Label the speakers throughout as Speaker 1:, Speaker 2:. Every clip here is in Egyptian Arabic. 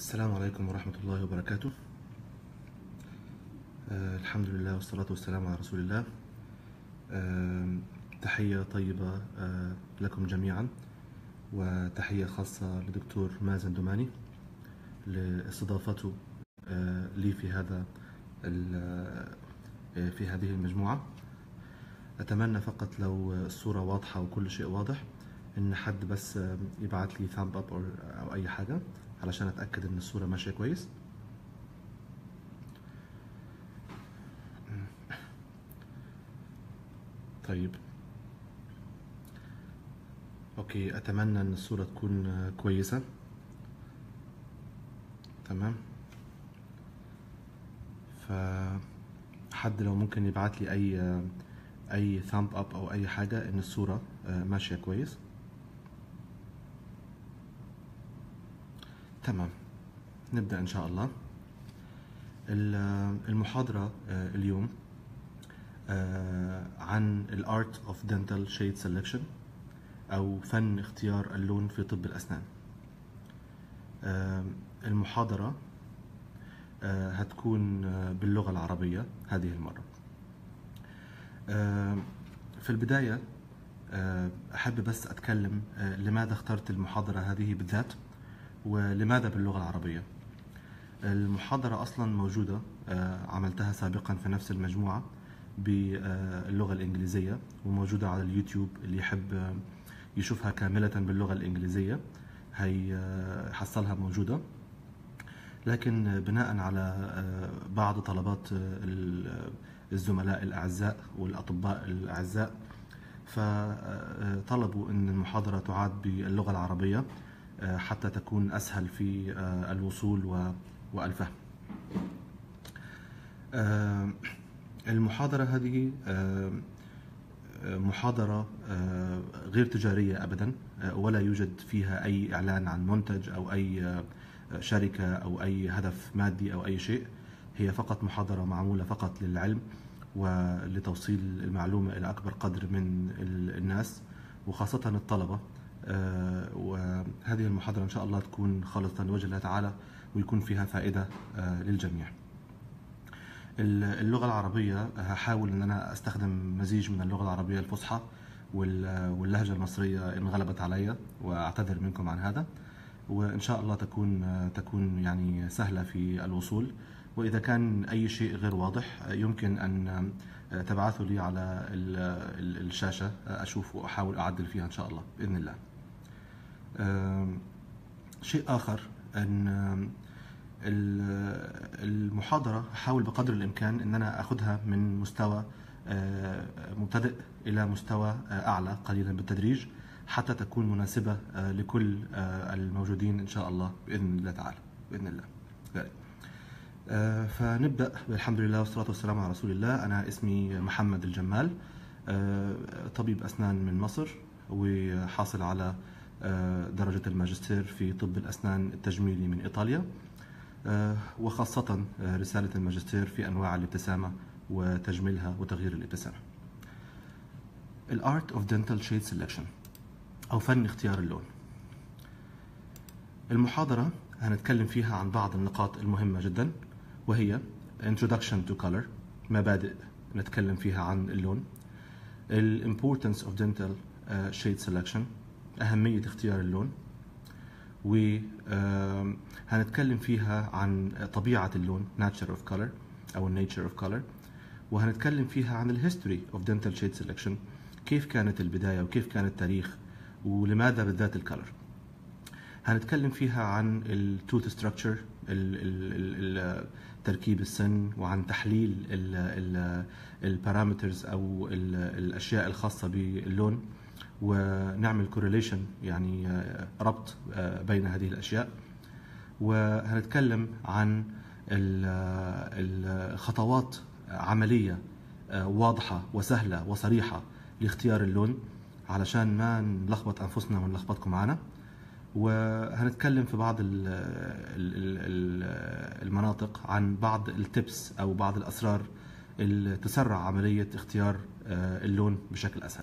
Speaker 1: السلام عليكم ورحمة الله وبركاته آه الحمد لله والصلاة والسلام على رسول الله آه تحية طيبة آه لكم جميعا وتحية خاصة لدكتور مازن دوماني لاستضافته آه لي في هذا ال- آه في هذه المجموعة أتمنى فقط لو الصورة واضحة وكل شيء واضح إن حد بس آه، يبعت لي ثامب أب أو أي حاجة علشان أتأكد إن الصورة ماشية كويس طيب أوكي أتمنى إن الصورة تكون آه، كويسة تمام فحد لو ممكن يبعت لي أي آه، أي ثامب أب أو أي حاجة إن الصورة آه، ماشية كويس تمام نبدأ إن شاء الله ال- المحاضرة آه، اليوم آه، عن ال Art of Dental Shade Selection أو فن اختيار اللون في طب الأسنان آه، المحاضرة آه، هتكون آه، باللغة العربية هذه المرة آه، في البداية آه، أحب بس أتكلم آه، لماذا اخترت المحاضرة هذه بالذات ولماذا باللغة العربية المحاضرة أصلا موجودة آه، عملتها سابقا في نفس المجموعة باللغة الإنجليزية وموجودة على اليوتيوب اللي يحب آه، يشوفها كاملة باللغة الإنجليزية هيحصلها موجودة لكن بناء على آه، بعض طلبات آه، ال- الزملاء الأعزاء والأطباء الأعزاء فطلبوا أن المحاضرة تعاد باللغة العربية آه، حتى تكون أسهل في آه، الوصول و- والفهم آه، المحاضرة هذه آه، آه، محاضرة آه، غير تجارية أبدا آه، ولا يوجد فيها أي إعلان عن منتج أو أي آه، شركة أو أي هدف مادي أو أي شيء هي فقط محاضرة معمولة فقط للعلم ولتوصيل المعلومة إلى أكبر قدر من ال- الناس وخاصة الطلبة آه، وهذه المحاضرة إن شاء الله تكون خالصة لوجه الله تعالى ويكون فيها فائدة آه، للجميع اللغة العربية هحاول ان انا استخدم مزيج من اللغة العربية الفصحى وال- واللهجة المصرية ان غلبت علي واعتذر منكم عن هذا وان شاء الله تكون تكون يعني سهلة في الوصول واذا كان اي شيء غير واضح يمكن ان تبعثوا لي على ال- ال- الشاشة اشوف واحاول اعدل فيها ان شاء الله باذن الله. أم، شيء آخر أن ال- المحاضرة أحاول بقدر الإمكان أن أنا أخذها من مستوى آه، مبتدئ إلى مستوى آه، أعلى قليلا بالتدريج حتى تكون مناسبة آه، لكل آه، الموجودين إن شاء الله بإذن الله تعالى بإذن الله ذلك. آه، فنبدأ بالحمد لله والصلاة والسلام على رسول الله أنا اسمي محمد الجمال آه، طبيب أسنان من مصر وحاصل على آه، درجة الماجستير في طب الأسنان التجميلي من إيطاليا آه، وخاصة آه، رسالة الماجستير في أنواع الابتسامة وتجميلها وتغيير الابتسامة ال Art of Dental Shade Selection أو فن اختيار اللون المحاضرة هنتكلم فيها عن بعض النقاط المهمة جدا وهي Introduction to Color مبادئ نتكلم فيها عن اللون ال Importance of Dental uh, Shade Selection أهمية اختيار اللون وهنتكلم فيها عن طبيعة اللون Nature of Color أو Nature of Color وهنتكلم فيها عن الهيستوري of Dental Shade Selection كيف كانت البداية وكيف كان التاريخ ولماذا بالذات الكالر هنتكلم فيها عن التوث ستراكشر تركيب السن وعن تحليل البارامترز او ال- الاشياء الخاصه باللون ونعمل كورليشن يعني آه، ربط آه، بين هذه الاشياء وهنتكلم عن ال- ال- الخطوات عمليه آه، واضحه وسهله وصريحه لاختيار اللون علشان ما نلخبط انفسنا ونلخبطكم معنا وهنتكلم في بعض ال- ال- ال- المناطق عن بعض التبس او بعض الاسرار اللي تسرع عمليه اختيار آه، اللون بشكل اسهل.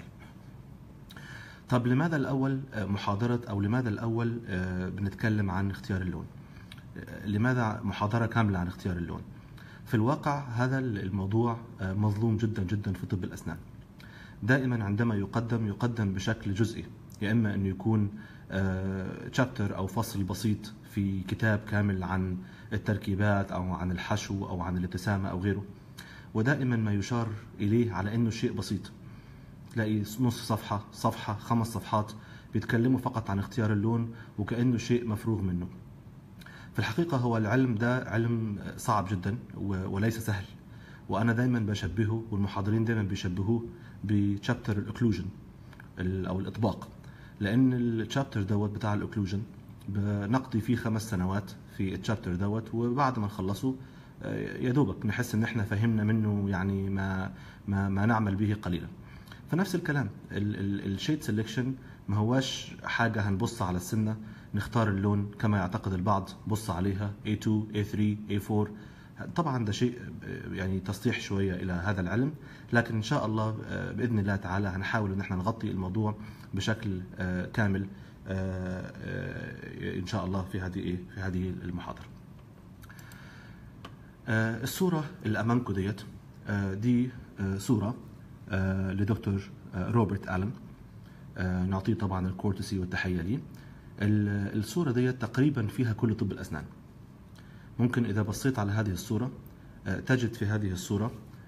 Speaker 1: طب لماذا الاول آه، محاضره او لماذا الاول آه، بنتكلم عن اختيار اللون؟ لماذا محاضره كامله عن اختيار اللون في الواقع هذا الموضوع مظلوم جدا جدا في طب الاسنان دائما عندما يقدم يقدم بشكل جزئي يا اما انه يكون تشابتر او فصل بسيط في كتاب كامل عن التركيبات او عن الحشو او عن الابتسامه او غيره ودائما ما يشار اليه على انه شيء بسيط تلاقي نص صفحه صفحه خمس صفحات بيتكلموا فقط عن اختيار اللون وكانه شيء مفروغ منه في الحقيقه هو العلم ده علم صعب جدا وليس سهل وانا دائما بشبهه والمحاضرين دائما بيشبهوه بشابتر الاوكلوجن او الاطباق لان الشابتر دوت بتاع الاوكلوجن بنقضي فيه خمس سنوات في الشابتر دوت وبعد ما نخلصه يا دوبك نحس ان احنا فهمنا منه يعني ما ما, ما نعمل به قليلا فنفس الكلام الشيد سelection ما هواش حاجه هنبص على السنه نختار اللون كما يعتقد البعض بص عليها A2 A3 A4 طبعا ده شيء يعني تسطيح شويه الى هذا العلم لكن ان شاء الله باذن الله تعالى هنحاول ان احنا نغطي الموضوع بشكل كامل ان شاء الله في هذه في هذه المحاضره. الصوره اللي امامكم ديت دي صوره لدكتور روبرت الن نعطيه طبعا الكورتسي والتحيه ليه. الصوره ديت تقريبا فيها كل طب الاسنان. ممكن اذا بصيت على هذه الصوره تجد في هذه الصوره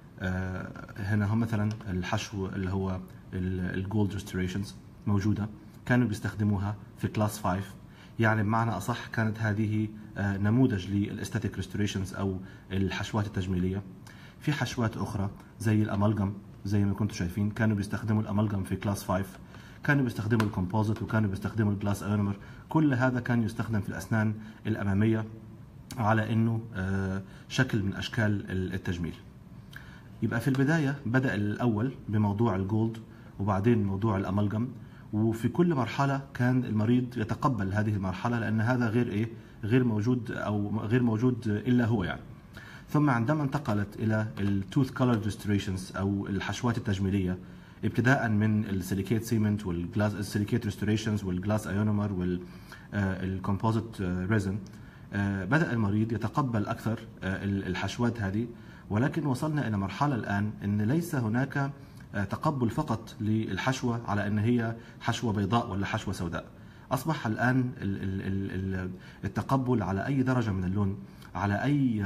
Speaker 1: هنا هم مثلا الحشو اللي هو الجولد ريستوريشنز موجوده كانوا بيستخدموها في كلاس 5 يعني بمعنى اصح كانت هذه نموذج للاستاتيك ريستوريشنز او الحشوات التجميليه في حشوات اخرى زي الامالجم زي ما كنتم شايفين كانوا بيستخدموا الامالجم في كلاس 5 كانوا بيستخدموا الكومبوزيت وكانوا بيستخدموا الجلاس ايونمر كل هذا كان يستخدم في الاسنان الاماميه على انه شكل من اشكال التجميل يبقى في البدايه بدا الاول بموضوع الجولد وبعدين موضوع الامالجم وفي كل مرحله كان المريض يتقبل هذه المرحله لان هذا غير ايه غير موجود او غير موجود الا هو يعني ثم عندما انتقلت الى التوث كولر ريستوريشنز او الحشوات التجميليه ابتداء من السيليكيت سيمنت والجلاس السيليكيت ريستوريشنز والجلاس ايونومر والكومبوزيت ريزن بدا المريض يتقبل اكثر الحشوات هذه ولكن وصلنا الى مرحله الان ان ليس هناك تقبل فقط للحشوه على ان هي حشوه بيضاء ولا حشوه سوداء اصبح الان التقبل على اي درجه من اللون على اي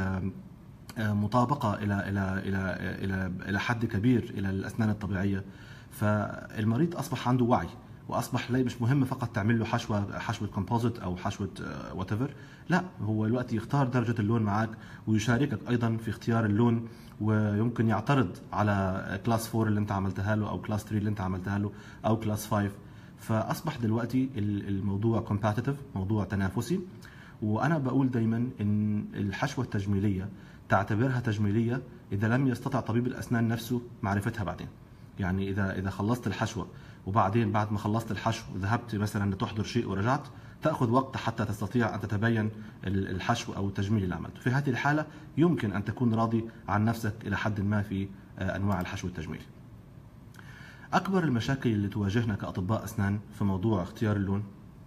Speaker 1: مطابقه الى الى الى الى الى حد كبير الى الاسنان الطبيعيه فالمريض اصبح عنده وعي واصبح لا مش مهم فقط تعمل له حشوه حشوه كومبوزيت او حشوه وات لا هو الوقت يختار درجه اللون معك ويشاركك ايضا في اختيار اللون ويمكن يعترض على كلاس 4 اللي انت عملتها له او كلاس 3 اللي انت عملتها له او كلاس 5 فاصبح دلوقتي الموضوع كومباتيتيف موضوع تنافسي وانا بقول دايما ان الحشوه التجميليه تعتبرها تجميليه اذا لم يستطع طبيب الاسنان نفسه معرفتها بعدين يعني اذا اذا خلصت الحشوه وبعدين بعد ما خلصت الحشو ذهبت مثلا لتحضر شيء ورجعت تاخذ وقت حتى تستطيع ان تتبين الحشو او التجميل اللي عملته في هذه الحاله يمكن ان تكون راضي عن نفسك الى حد ما في انواع الحشو التجميلي اكبر المشاكل اللي تواجهنا كاطباء اسنان في موضوع اختيار اللون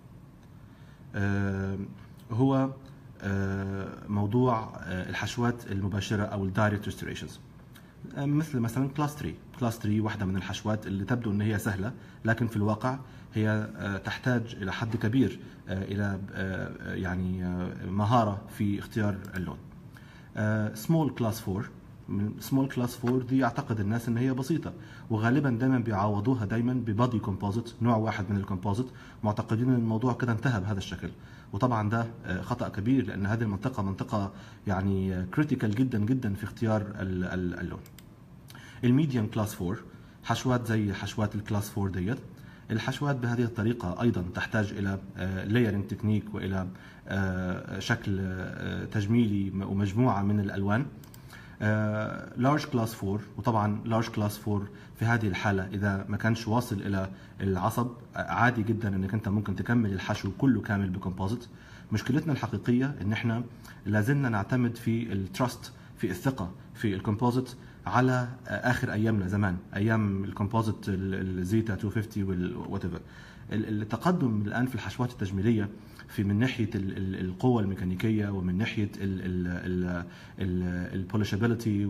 Speaker 1: هو موضوع الحشوات المباشره او الدايركت ريستوريشنز مثل مثلا كلاس 3 كلاس 3 واحدة من الحشوات اللي تبدو أن هي سهلة لكن في الواقع هي تحتاج إلى حد كبير إلى يعني مهارة في اختيار اللون سمول كلاس 4 سمول كلاس 4 دي يعتقد الناس ان هي بسيطه وغالبا دايما بيعوضوها دايما ببادي كومبوزيت نوع واحد من الكومبوزيت معتقدين ان الموضوع كده انتهى بهذا الشكل وطبعا ده خطا كبير لان هذه المنطقه منطقه يعني كريتيكال جدا جدا في اختيار اللون الميديوم كلاس 4 حشوات زي حشوات الكلاس 4 ديت الحشوات بهذه الطريقة أيضا تحتاج إلى لايرنج تكنيك وإلى شكل تجميلي ومجموعة من الألوان لارج كلاس 4 وطبعا لارج كلاس 4 في هذه الحالة إذا ما كانش واصل إلى العصب عادي جدا إنك أنت ممكن تكمل الحشو كله كامل بكومبوزيت مشكلتنا الحقيقية إن إحنا لازلنا نعتمد في التراست في الثقة في الكومبوزيت على اخر ايامنا زمان ايام الكومبوزيت الزيتا 250 والوات التقدم الان في الحشوات التجميليه في من ناحيه القوه الميكانيكيه ومن ناحيه البولشابيلتي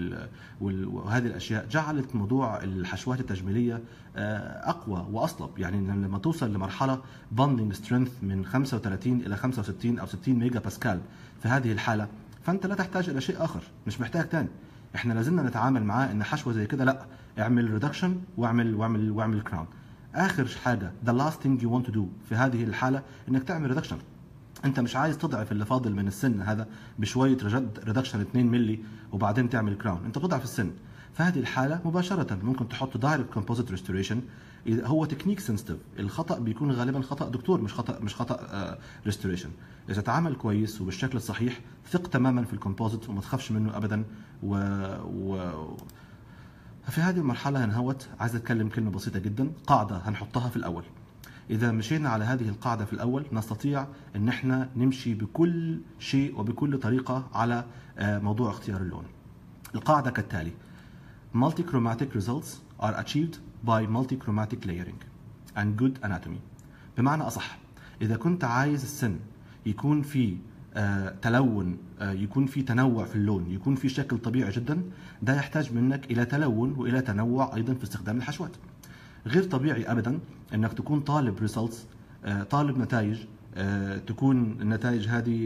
Speaker 1: وهذه الاشياء جعلت موضوع الحشوات التجميليه آه، اقوى واصلب يعني لما توصل لمرحله بوندنج سترينث من 35 الى 65 او 60 ميجا باسكال في هذه الحاله فانت لا تحتاج الى شيء اخر مش محتاج ثاني احنا لازلنا نتعامل معاه ان حشوه زي كده لا اعمل ريدكشن واعمل واعمل واعمل كراون اخر حاجه ذا لاست ثينج يو ونت تو دو في هذه الحاله انك تعمل ريدكشن انت مش عايز تضعف اللي فاضل من السن هذا بشويه ريدكشن 2 ملي وبعدين تعمل كراون انت بتضعف السن في هذه الحاله مباشره ممكن تحط دايركت كومبوزيت ريستوريشن هو تكنيك سنسيتيف الخطا بيكون غالبا خطا دكتور مش خطا مش خطا ريستوريشن آه، اذا تعامل كويس وبالشكل الصحيح ثق تماما في الكومبوزيت وما تخافش منه ابدا و, و... في هذه المرحلة هنهوت عايز أتكلم كلمة بسيطة جدا قاعدة هنحطها في الأول إذا مشينا على هذه القاعدة في الأول نستطيع أن احنا نمشي بكل شيء وبكل طريقة على آه، موضوع اختيار اللون القاعدة كالتالي Multichromatic results are achieved by multichromatic layering and good anatomy بمعنى أصح إذا كنت عايز السن يكون في آه، تلون آه، يكون في تنوع في اللون يكون في شكل طبيعي جدا ده يحتاج منك الى تلون والى تنوع ايضا في استخدام الحشوات غير طبيعي ابدا انك تكون طالب ريزلتس آه، طالب نتائج تكون النتائج هذه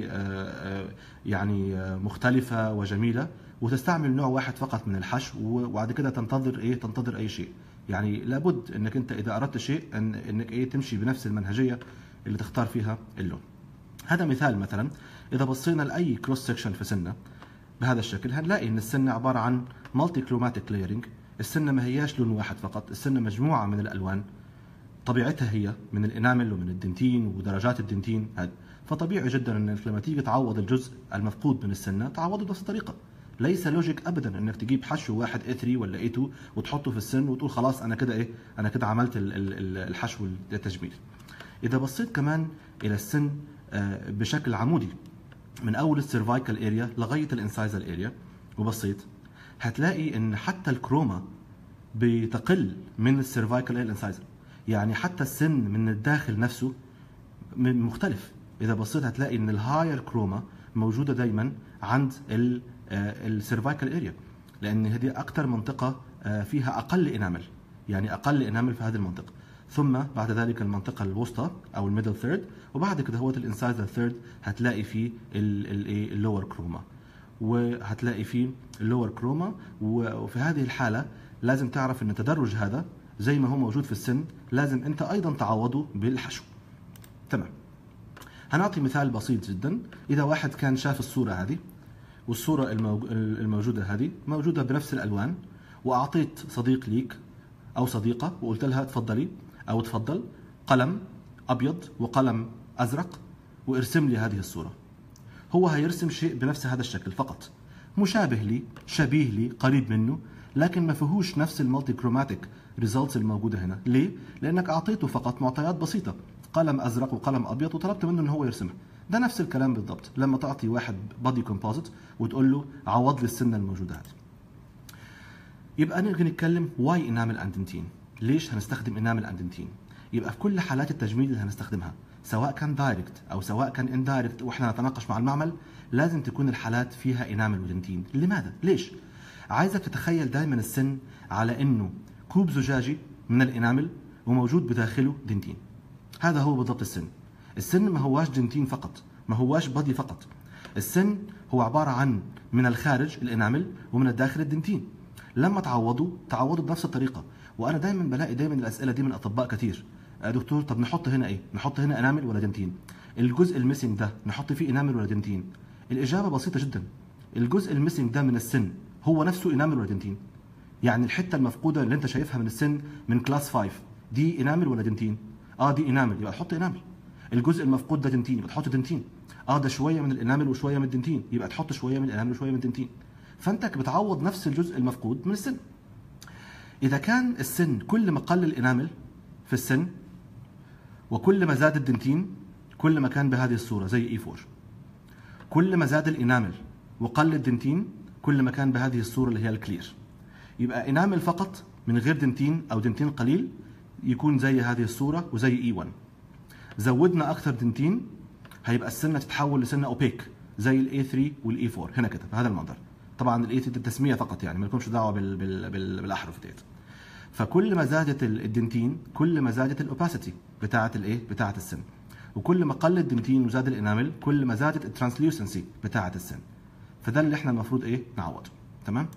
Speaker 1: يعني مختلفة وجميلة وتستعمل نوع واحد فقط من الحشو وبعد كده تنتظر ايه تنتظر اي شيء يعني لابد انك انت اذا اردت شيء أن انك ايه تمشي بنفس المنهجية اللي تختار فيها اللون هذا مثال مثلا اذا بصينا لاي كروس سكشن في سنه بهذا الشكل هنلاقي ان السنه عباره عن مالتي كروماتيك لايرنج السنه ما هياش لون واحد فقط السنه مجموعه من الالوان طبيعتها هي من الانامل ومن الدنتين ودرجات الدنتين هذا فطبيعي جدا انك لما تيجي تعوض الجزء المفقود من السنه تعوضه بنفس الطريقه ليس لوجيك ابدا انك تجيب حشو واحد A3 ولا A2 وتحطه في السن وتقول خلاص انا كده ايه انا كده عملت الحشو التجميل اذا بصيت كمان الى السن آه، بشكل عمودي من اول السيرفايكال اريا لغايه الانسايزال اريا وبسيط هتلاقي ان حتى الكروما بتقل من السيرفايكال الى الانسايزال يعني حتى السن من الداخل نفسه مختلف اذا بصيت هتلاقي ان الهاير كروما موجوده دايما عند السيرفايكال اريا لان هذه اكثر منطقه آه، فيها اقل انامل يعني اقل انامل في هذه المنطقه ثم بعد ذلك المنطقه الوسطى او الميدل ثيرد وبعد كده هو الانسايزر ثيرد هتلاقي فيه اللور كروما وهتلاقي فيه اللور كروما وفي هذه الحاله لازم تعرف ان التدرج هذا زي ما هو موجود في السن لازم انت ايضا تعوضه بالحشو تمام هنعطي مثال بسيط جدا اذا واحد كان شاف الصوره هذه والصوره الموجوده هذه موجوده بنفس الالوان واعطيت صديق ليك او صديقه وقلت لها تفضلي او تفضل قلم ابيض وقلم ازرق وارسم لي هذه الصوره هو هيرسم شيء بنفس هذا الشكل فقط مشابه لي شبيه لي قريب منه لكن ما فيهوش نفس المالتي كروماتيك ريزلتس الموجوده هنا ليه لانك اعطيته فقط معطيات بسيطه قلم ازرق وقلم ابيض وطلبت منه ان هو يرسمها ده نفس الكلام بالضبط لما تعطي واحد بادي كومبوزيت وتقول له عوض لي السنه الموجوده هذه يبقى نيجي نتكلم واي انامل اندنتين ليش هنستخدم انامل اندنتين يبقى في كل حالات التجميل اللي هنستخدمها سواء كان دايركت او سواء كان اندايركت واحنا نتناقش مع المعمل لازم تكون الحالات فيها انامل ودنتين لماذا ليش عايزك تتخيل دائما السن على انه كوب زجاجي من الانامل وموجود بداخله دنتين هذا هو بالضبط السن السن ما هواش دنتين فقط ما هواش بادي فقط السن هو عبارة عن من الخارج الانامل ومن الداخل الدنتين لما تعوضوا تعوضوا بنفس الطريقة وانا دايما بلاقي دايما الاسئله دي من اطباء كتير آه، دكتور طب نحط هنا ايه نحط هنا انامل ولا دنتين الجزء الميسنج ده نحط فيه انامل ولا دنتين الاجابه بسيطه جدا الجزء الميسنج ده من السن هو نفسه انامل ولا دنتين يعني الحته المفقوده اللي انت شايفها من السن من كلاس 5 دي انامل ولا دنتين اه دي انامل يبقى تحط انامل الجزء المفقود ده دنتين يبقى تحط دنتين اه ده شويه من الانامل وشويه من الدنتين يبقى تحط شويه من الانامل وشويه من الدنتين فانت بتعوض نفس الجزء المفقود من السن إذا كان السن كل ما قل الإنامل في السن وكل ما زاد الدنتين كل ما كان بهذه الصورة زي اي 4 كل ما زاد الإنامل وقل الدنتين كل ما كان بهذه الصورة اللي هي الكلير يبقى إنامل فقط من غير دنتين أو دنتين قليل يكون زي هذه الصوره وزي اي 1 زودنا اكثر دنتين هيبقى السنه تتحول لسنه اوبيك زي الاي 3 والاي 4 هنا كده بهذا المنظر طبعا الاي 3 التسميه فقط يعني ما لكمش دعوه بال بال بال بالاحرف ديت فكل ما زادت ال- الدنتين كل ما زادت الاوباسيتي بتاعه الايه بتاعه السن وكل ما قل الدنتين وزاد الانامل كل ما زادت الترانسليوسنسي بتاعه السن فده اللي احنا المفروض ايه نعوضه تمام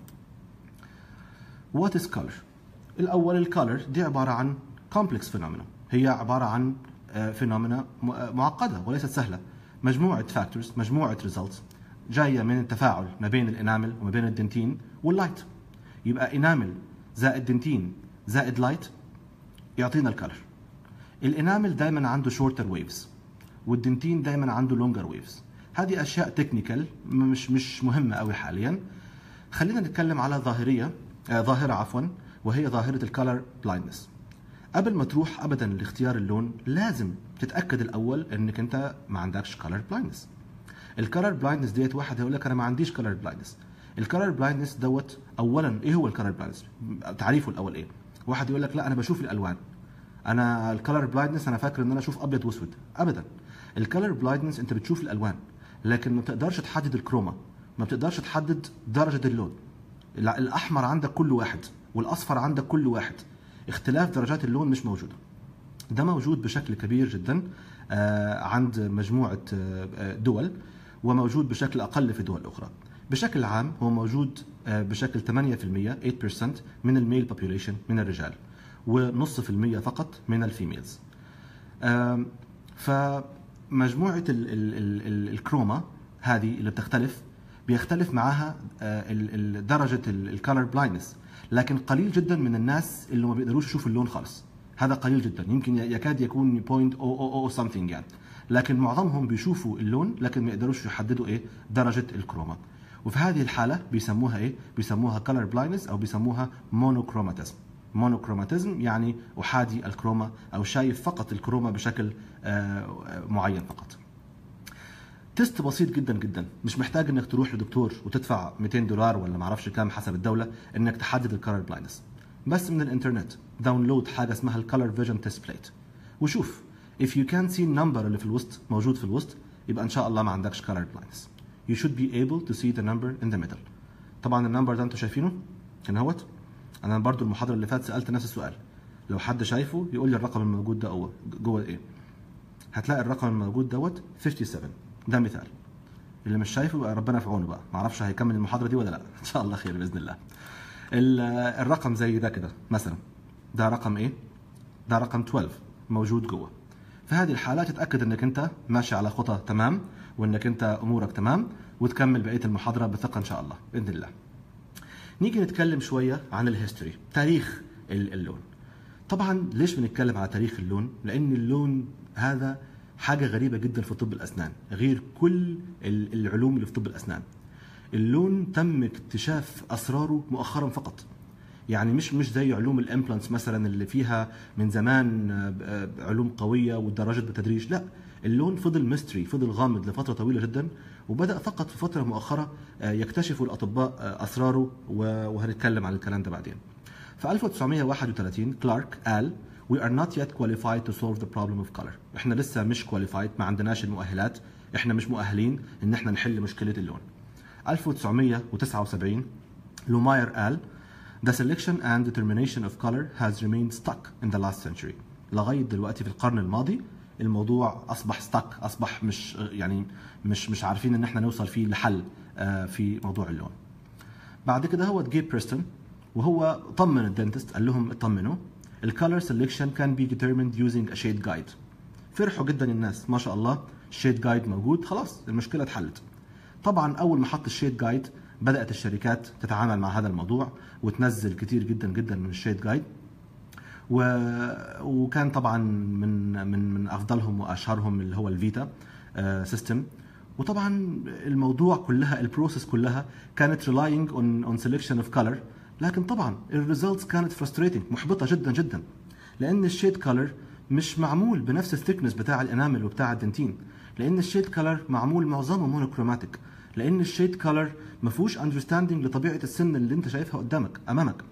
Speaker 1: وات از color الاول الكالر دي عباره عن كومبلكس فينومينا هي عباره عن فينومينا معقده وليست سهله مجموعه فاكتورز مجموعه ريزلتس جايه من التفاعل ما بين الانامل وما بين الدنتين واللايت يبقى انامل زائد دنتين زائد لايت يعطينا الكالر الانامل دايما عنده شورتر ويفز والدنتين دايما عنده لونجر ويفز هذه اشياء تكنيكال مش مش مهمه قوي حاليا خلينا نتكلم على ظاهريه آه ظاهره عفوا وهي ظاهره الكالر بلايندنس قبل ما تروح ابدا لاختيار اللون لازم تتاكد الاول انك انت ما عندكش كالر بلايندنس الكالر بلايندنس ديت واحد هيقول لك انا ما عنديش كالر بلايندنس الكالر بلايندنس دوت اولا ايه هو الكالر بلايندنس تعريفه الاول ايه واحد يقول لك لا انا بشوف الالوان انا الكالر بلايندنس انا فاكر ان انا اشوف ابيض واسود ابدا الكالر بلايندنس انت بتشوف الالوان لكن ما بتقدرش تحدد الكروما ما بتقدرش تحدد درجه اللون الع- الاحمر عندك كل واحد والاصفر عندك كل واحد اختلاف درجات اللون مش موجوده ده موجود بشكل كبير جدا آه، عند مجموعه آه، آه، دول وموجود بشكل اقل في دول اخرى بشكل عام هو موجود آه، بشكل 8% 8% من الميل population من الرجال ونص في المية فقط من الفيميلز آم، فمجموعة ال ال ال ال الكروما هذه اللي بتختلف بيختلف معاها آه، ال- ال- درجة الكالر بلايندنس لكن قليل جدا من الناس اللي ما بيقدروش يشوفوا اللون خالص هذا قليل جدا يمكن يكاد يكون 0.000 something يعني لكن معظمهم بيشوفوا اللون لكن ما يقدروش يحددوا ايه درجة الكروما وفي هذه الحالة بيسموها ايه بيسموها color blindness او بيسموها monochromatism مونوكروماتيزم يعني احادي الكروما او شايف فقط الكروما بشكل آه، معين فقط تيست بسيط جدا جدا مش محتاج انك تروح لدكتور وتدفع 200 دولار ولا ما اعرفش كام حسب الدوله انك تحدد الكالر بلايندنس بس من الانترنت داونلود حاجه اسمها الكالر فيجن تيست بليت وشوف if you can see number اللي في الوسط موجود في الوسط يبقى ان شاء الله ما عندكش color blindness you should be able to see the number in the middle طبعا النمبر ده انتوا شايفينه هنا اهوت انا برضو المحاضره اللي فاتت سالت نفس السؤال لو حد شايفه يقول لي الرقم الموجود ده جوه جوه ايه هتلاقي الرقم الموجود دوت 57 ده مثال اللي مش شايفه يبقى ربنا في عونه بقى ما اعرفش هيكمل المحاضره دي ولا لا ان شاء الله خير باذن الله ال- الرقم زي ده كده مثلا ده رقم ايه ده رقم 12 موجود جوه في هذه الحالة تتأكد انك انت ماشي على خطى تمام وانك انت امورك تمام وتكمل بقية المحاضرة بثقة ان شاء الله بإذن الله نيجي نتكلم شوية عن الهيستوري تاريخ ال- اللون طبعا ليش بنتكلم على تاريخ اللون لان اللون هذا حاجة غريبة جدا في طب الأسنان غير كل ال- العلوم اللي في طب الأسنان اللون تم اكتشاف أسراره مؤخرا فقط يعني مش مش زي علوم الامبلانتس مثلا اللي فيها من زمان آه، آه، علوم قويه واتدرجت بالتدريج لا اللون فضل ميستري فضل غامض لفتره طويله جدا وبدا فقط في فتره مؤخره آه، يكتشفوا الاطباء آه، اسراره و- وهنتكلم عن الكلام ده بعدين في 1931 كلارك قال We are not yet qualified to solve the problem of color. احنا لسه مش qualified ما عندناش المؤهلات، احنا مش مؤهلين ان احنا نحل مشكله اللون. 1979 لوماير قال The selection and determination of color has remained stuck in the last century. لغاية دلوقتي في القرن الماضي الموضوع أصبح stuck أصبح مش يعني مش مش عارفين إن احنا نوصل فيه لحل آه، في موضوع اللون. بعد كده هو جيب بريستون وهو طمن الدنتست قال لهم اطمنوا الكالر سelection can be determined using a shade guide فرحوا جدا الناس ما شاء الله الشيد جايد موجود خلاص المشكله اتحلت طبعا اول ما حط الشيد جايد بدات الشركات تتعامل مع هذا الموضوع وتنزل كتير جدا جدا من الشيد جايد و... وكان طبعا من من من افضلهم واشهرهم اللي هو الفيتا سيستم وطبعا الموضوع كلها البروسيس كلها كانت relying on on selection of color لكن طبعا الريزلتس كانت frustrating محبطه جدا جدا لان الشيد كولر مش معمول بنفس الثيكنس بتاع الانامل وبتاع الدنتين لان الشيد كولر معمول معظمه مونوكروماتيك لان الشيد كولر ما فيهوش اندرستاندينج لطبيعه السن اللي انت شايفها قدامك امامك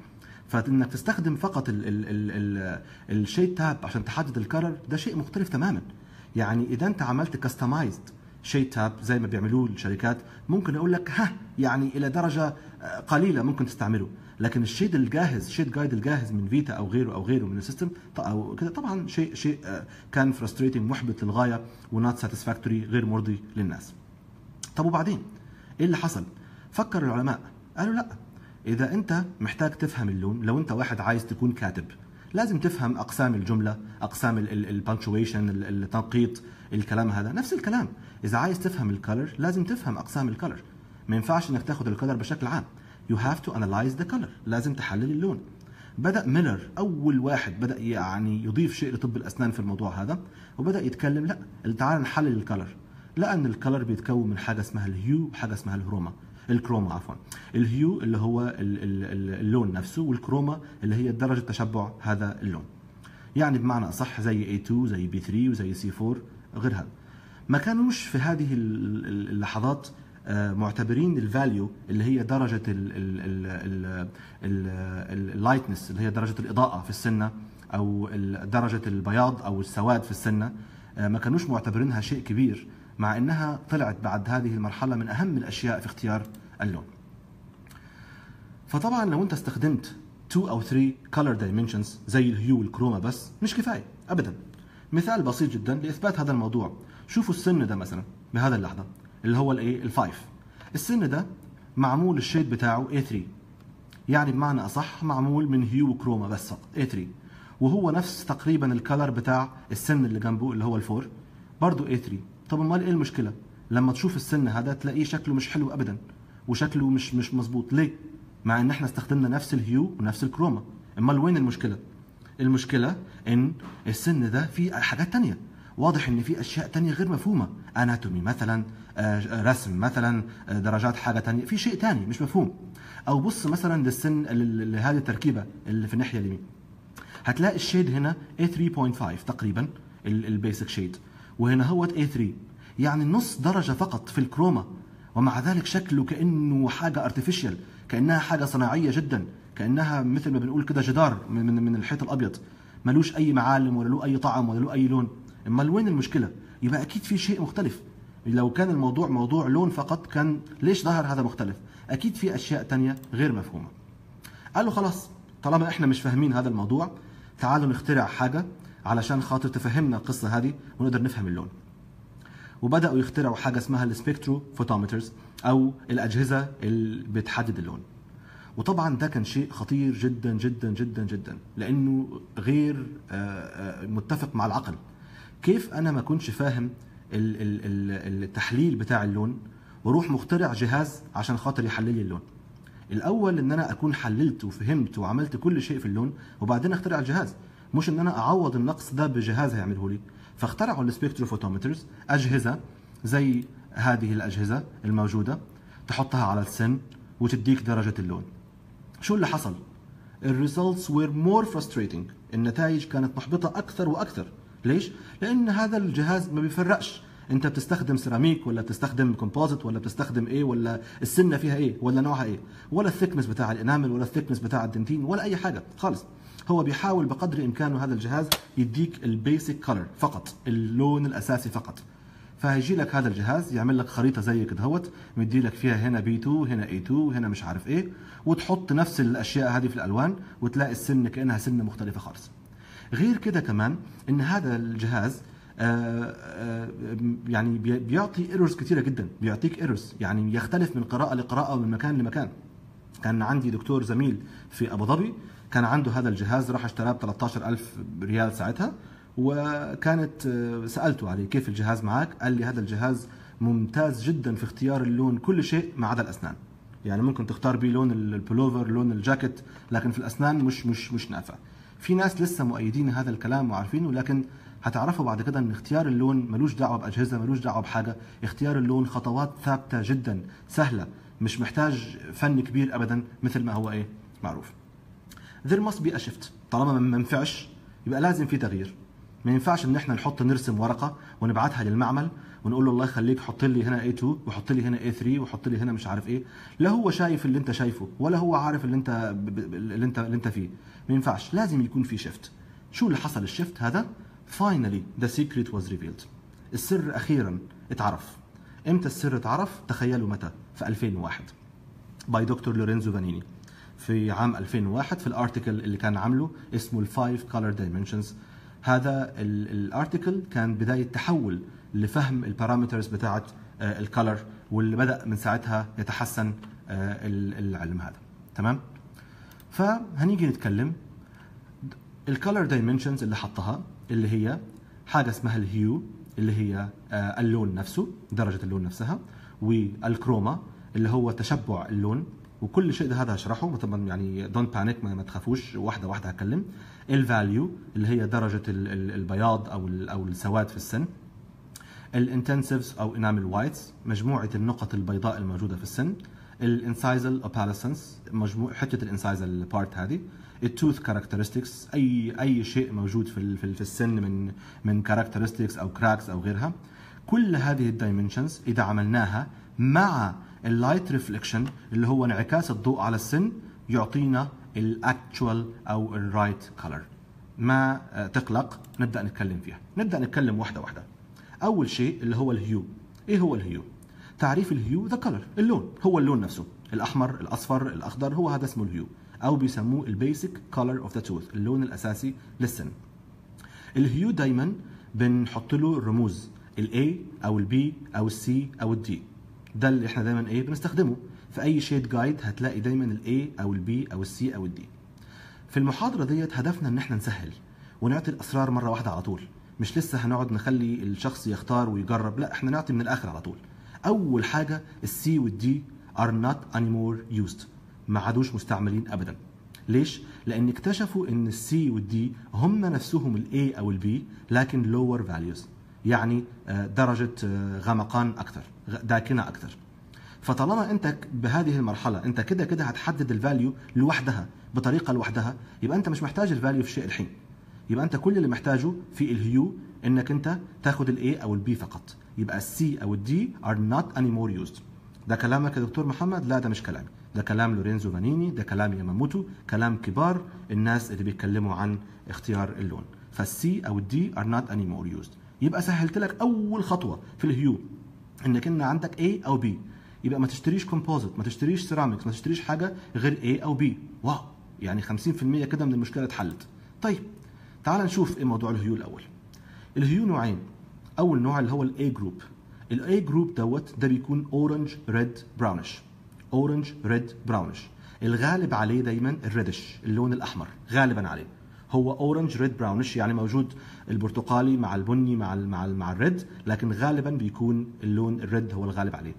Speaker 1: فانك تستخدم فقط ال ال ال ال الشيد تاب عشان تحدد الكلر ده شيء مختلف تماما يعني اذا انت عملت كاستمايزد شيد تاب زي ما بيعملوه الشركات ممكن اقول لك ها يعني الى درجه آه، قليله ممكن تستعمله لكن الشيد الجاهز شيد جايد الجاهز من فيتا او غيره او غيره من السيستم ط- او كده طبعا شيء شيء آه، كان فرستريتنج محبط للغايه ونوت ساتسفاكتوري غير مرضي للناس طب وبعدين ايه اللي حصل فكر العلماء قالوا لا اذا انت محتاج تفهم اللون لو انت واحد عايز تكون كاتب لازم تفهم اقسام الجمله اقسام البانكشويشن التنقيط الكلام هذا نفس الكلام اذا عايز تفهم الكلر لازم تفهم اقسام الكلر ما ينفعش انك تاخد الكلر بشكل عام you have to analyze the color لازم تحلل اللون بدا ميلر اول واحد بدا يعني يضيف شيء لطب الاسنان في الموضوع هذا وبدا يتكلم لا تعال نحلل الكلر لقى ان الكلر بيتكون من حاجه اسمها الهيو وحاجه اسمها الهروما الكروما عفوا الهيو اللي هو ال- ال- ال- اللون نفسه والكروما اللي هي درجه تشبع هذا اللون يعني بمعنى اصح زي A2 زي B3 وزي C4 غير هذا ما كانوش في هذه ال- ال- اللحظات آه، معتبرين الفاليو اللي هي درجه اللايتنس اللي هي درجه الاضاءه في السنه او ال- درجه البياض او السواد في السنه آه، ما كانوش معتبرينها شيء كبير مع انها طلعت بعد هذه المرحله من اهم الاشياء في اختيار اللون فطبعا لو انت استخدمت 2 او 3 color dimensions زي الهيو والكروما بس مش كفايه ابدا مثال بسيط جدا لاثبات هذا الموضوع شوفوا السن ده مثلا بهذا اللحظه اللي هو الايه الفايف السن ده معمول الشيد بتاعه A3 يعني بمعنى اصح معمول من هيو وكروما بس فقط A3 وهو نفس تقريبا الكلر بتاع السن اللي جنبه اللي هو الفور برضه A3 طب امال ايه المشكله لما تشوف السن هذا تلاقيه شكله مش حلو ابدا وشكله مش مش مظبوط ليه مع ان احنا استخدمنا نفس الهيو ونفس الكروما امال وين المشكله المشكله ان السن ده فيه حاجات تانية واضح ان في اشياء تانية غير مفهومه اناتومي مثلا آه، رسم مثلا آه، درجات حاجه تانية في شيء تاني مش مفهوم او بص مثلا للسن ل- لهذه التركيبه اللي في الناحيه اليمين هتلاقي الشيد هنا A3.5 تقريبا البيسك شيد وهنا هو A3 يعني نص درجة فقط في الكروما ومع ذلك شكله كأنه حاجة ارتفيشال كأنها حاجة صناعية جدا كأنها مثل ما بنقول كده جدار من, من, من الحيط الأبيض ملوش أي معالم ولا له أي طعم ولا له أي لون أمال وين المشكلة يبقى أكيد في شيء مختلف لو كان الموضوع موضوع لون فقط كان ليش ظهر هذا مختلف أكيد في أشياء تانية غير مفهومة قالوا خلاص طالما احنا مش فاهمين هذا الموضوع تعالوا نخترع حاجه علشان خاطر تفهمنا القصه هذه ونقدر نفهم اللون وبداوا يخترعوا حاجه اسمها السبيكترو فوتومترز او الاجهزه اللي بتحدد اللون وطبعا ده كان شيء خطير جدا جدا جدا جدا لانه غير آه، آه، متفق مع العقل كيف انا ما كنتش فاهم ال- ال- ال- التحليل بتاع اللون واروح مخترع جهاز عشان خاطر يحلل لي اللون الاول ان انا اكون حللت وفهمت وعملت كل شيء في اللون وبعدين اخترع الجهاز مش ان انا اعوض النقص ده بجهاز هيعمله لي فاخترعوا السبيكتروفوتومترز اجهزه زي هذه الاجهزه الموجوده تحطها على السن وتديك درجه اللون شو اللي حصل الريزلتس وير مور frustrating النتائج كانت محبطه اكثر واكثر ليش لان هذا الجهاز ما بيفرقش انت بتستخدم سيراميك ولا بتستخدم كومبوزيت ولا بتستخدم ايه ولا السنه فيها ايه ولا نوعها ايه ولا الثيكنس بتاع الانامل ولا الثيكنس بتاع الدنتين ولا اي حاجه خالص هو بيحاول بقدر امكانه هذا الجهاز يديك البيسك كولر فقط اللون الاساسي فقط فهيجي لك هذا الجهاز يعمل لك خريطه زي كده هوت مدي لك فيها هنا بي 2 هنا اي 2 هنا مش عارف ايه وتحط نفس الاشياء هذه في الالوان وتلاقي السن كانها سنه مختلفه خالص غير كده كمان ان هذا الجهاز آه، آه، يعني بي- بيعطي ايرورز كثيره جدا بيعطيك ايرورز يعني يختلف من قراءه لقراءه ومن مكان لمكان كان عندي دكتور زميل في ابو ظبي كان عنده هذا الجهاز راح اشتراه ب 13000 ريال ساعتها وكانت آه، سالته عليه كيف الجهاز معك قال لي هذا الجهاز ممتاز جدا في اختيار اللون كل شيء ما عدا الاسنان يعني ممكن تختار بيه لون البلوفر لون الجاكيت لكن في الاسنان مش مش مش نافع في ناس لسه مؤيدين هذا الكلام وعارفينه لكن هتعرفوا بعد كده ان اختيار اللون ملوش دعوه باجهزه ملوش دعوه بحاجه اختيار اللون خطوات ثابته جدا سهله مش محتاج فن كبير ابدا مثل ما هو ايه معروف there must be a shift طالما ما منفعش يبقى لازم في تغيير ما ينفعش ان احنا نحط نرسم ورقه ونبعتها للمعمل ونقول له الله يخليك حط لي هنا A2 وحط لي هنا A3 وحط لي هنا مش عارف ايه لا هو شايف اللي انت شايفه ولا هو عارف اللي انت ب- ب- اللي انت اللي انت فيه ما ينفعش لازم يكون في شيفت شو اللي حصل الشيفت هذا finally the secret was revealed السر اخيرا اتعرف امتى السر اتعرف تخيلوا متى في 2001 باي دكتور لورينزو فانيني في عام 2001 في الارتيكل اللي كان عامله اسمه الفايف كولر دايمنشنز هذا الارتيكل كان بدايه تحول لفهم البارامترز بتاعه الكولر واللي بدا من ساعتها يتحسن آه، ال- العلم هذا تمام فهنيجي نتكلم الكولر دايمنشنز اللي حطها اللي هي حاجه اسمها الهيو اللي هي آه، اللون نفسه درجه اللون نفسها والكروما اللي هو تشبع اللون وكل شيء ده هذا هشرحه طبعا يعني دونت بانيك ما ما تخافوش واحده واحده هتكلم الفاليو اللي هي درجه ال- ال- البياض او ال- او السواد في السن الانتنسيفز او انامل وايتس مجموعه النقط البيضاء الموجوده في السن الانسايزل اوباليسنس مجموع حته الانسايزل بارت هذه التوث كاركترستكس اي اي شيء موجود في ال- في ال- في السن من من كاركترستكس او كراكس او غيرها كل هذه الدايمنشنز اذا عملناها مع اللايت ريفليكشن اللي هو انعكاس الضوء على السن يعطينا الاكتشوال او الرايت كلر ما آه، تقلق نبدا نتكلم فيها نبدا نتكلم واحده واحده اول شيء اللي هو الهيو ايه هو الهيو تعريف الهيو ذا كلر اللون هو اللون نفسه الاحمر الاصفر الاخضر هو هذا اسمه الهيو او بيسموه البيسك كولر اوف ذا توث اللون الاساسي للسن الهيو دايما بنحط له الرموز الاي او البي او السي او الدي ده اللي احنا دايما ايه بنستخدمه في اي شيد جايد هتلاقي دايما الاي او البي او السي او الدي في المحاضره ديت هدفنا ان احنا نسهل ونعطي الاسرار مره واحده على طول مش لسه هنقعد نخلي الشخص يختار ويجرب لا احنا نعطي من الاخر على طول اول حاجه السي والدي are not anymore used ما عادوش مستعملين ابدا ليش؟ لان اكتشفوا ان السي والدي هم نفسهم الاي او البي لكن lower values يعني آه، درجه آه، غمقان اكثر غ- داكنه اكثر فطالما انت ك- بهذه المرحله انت كده كده هتحدد الفاليو لوحدها بطريقه لوحدها يبقى انت مش محتاج الفاليو في شيء الحين يبقى انت كل اللي محتاجه في الهيو انك انت تاخد الاي او البي فقط يبقى السي او الدي are not anymore used ده كلامك يا دكتور محمد لا ده مش كلامي ده كلام لورينزو فانيني ده كلام ياماموتو كلام كبار الناس اللي بيتكلموا عن اختيار اللون فالسي او الدي are not anymore used يبقى سهلت لك اول خطوه في الهيو انك ان عندك A او B يبقى ما تشتريش كومبوزيت ما تشتريش سيراميكس ما تشتريش حاجه غير A او B واو يعني 50% كده من المشكله اتحلت طيب تعال نشوف ايه موضوع الهيو الاول الهيو نوعين اول نوع اللي هو الاي جروب الاي جروب دوت ده بيكون اورنج ريد براونش اورنج ريد براونش الغالب عليه دايما الريدش اللون الاحمر غالبا عليه هو اورنج ريد براونش يعني موجود البرتقالي مع البني مع ال مع ال مع الريد لكن غالبا بيكون اللون الريد هو الغالب عليه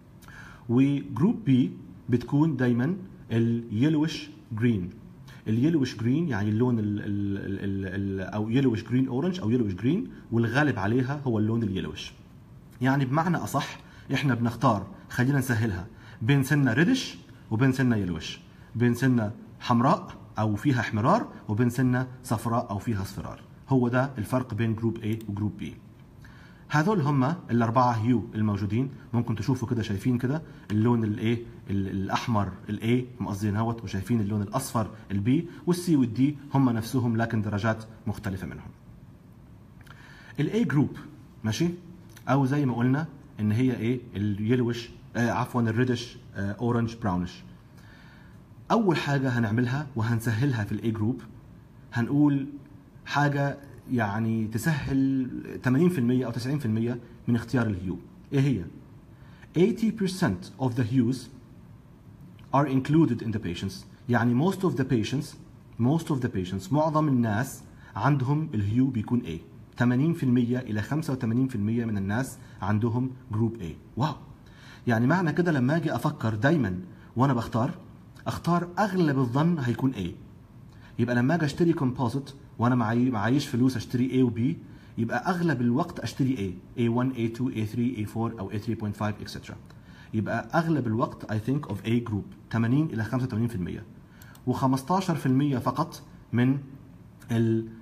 Speaker 1: وجروب بي بتكون دايما اليلوش جرين اليلوش جرين يعني اللون ال ال ال ال او يلوش جرين اورنج او يلوش جرين والغالب عليها هو اللون اليلوش يعني بمعنى اصح احنا بنختار خلينا نسهلها بين سنه ريدش وبين سنه يلوش بين سنه حمراء او فيها احمرار وبين سنه صفراء او فيها اصفرار هو ده الفرق بين جروب A وجروب B هذول هم الأربعة هيو الموجودين ممكن تشوفوا كده شايفين كده اللون الايه الأحمر الاي مقصدين هوت وشايفين اللون الأصفر البي والسي والدي هم نفسهم لكن درجات مختلفة منهم الاي جروب ماشي أو زي ما قلنا إن هي ايه اليلوش آه عفوا الريدش آه اورنج براونش أول حاجة هنعملها وهنسهلها في الاي جروب هنقول حاجة يعني تسهل 80% او 90% من اختيار الهيو ايه هي 80% of the hues are included in the patients يعني most of the patients most of the patients معظم الناس عندهم الهيو بيكون A 80% الى 85% من الناس عندهم جروب A واو يعني معنى كده لما اجي افكر دايما وانا بختار اختار اغلب الظن هيكون A يبقى لما اجي اشتري كومبوزيت وانا معي معيش فلوس اشتري A و B يبقى اغلب الوقت اشتري A A1 A2 A3 A4 او A3.5 etc يبقى اغلب الوقت I think of A group 80 الى 85% و15% فقط من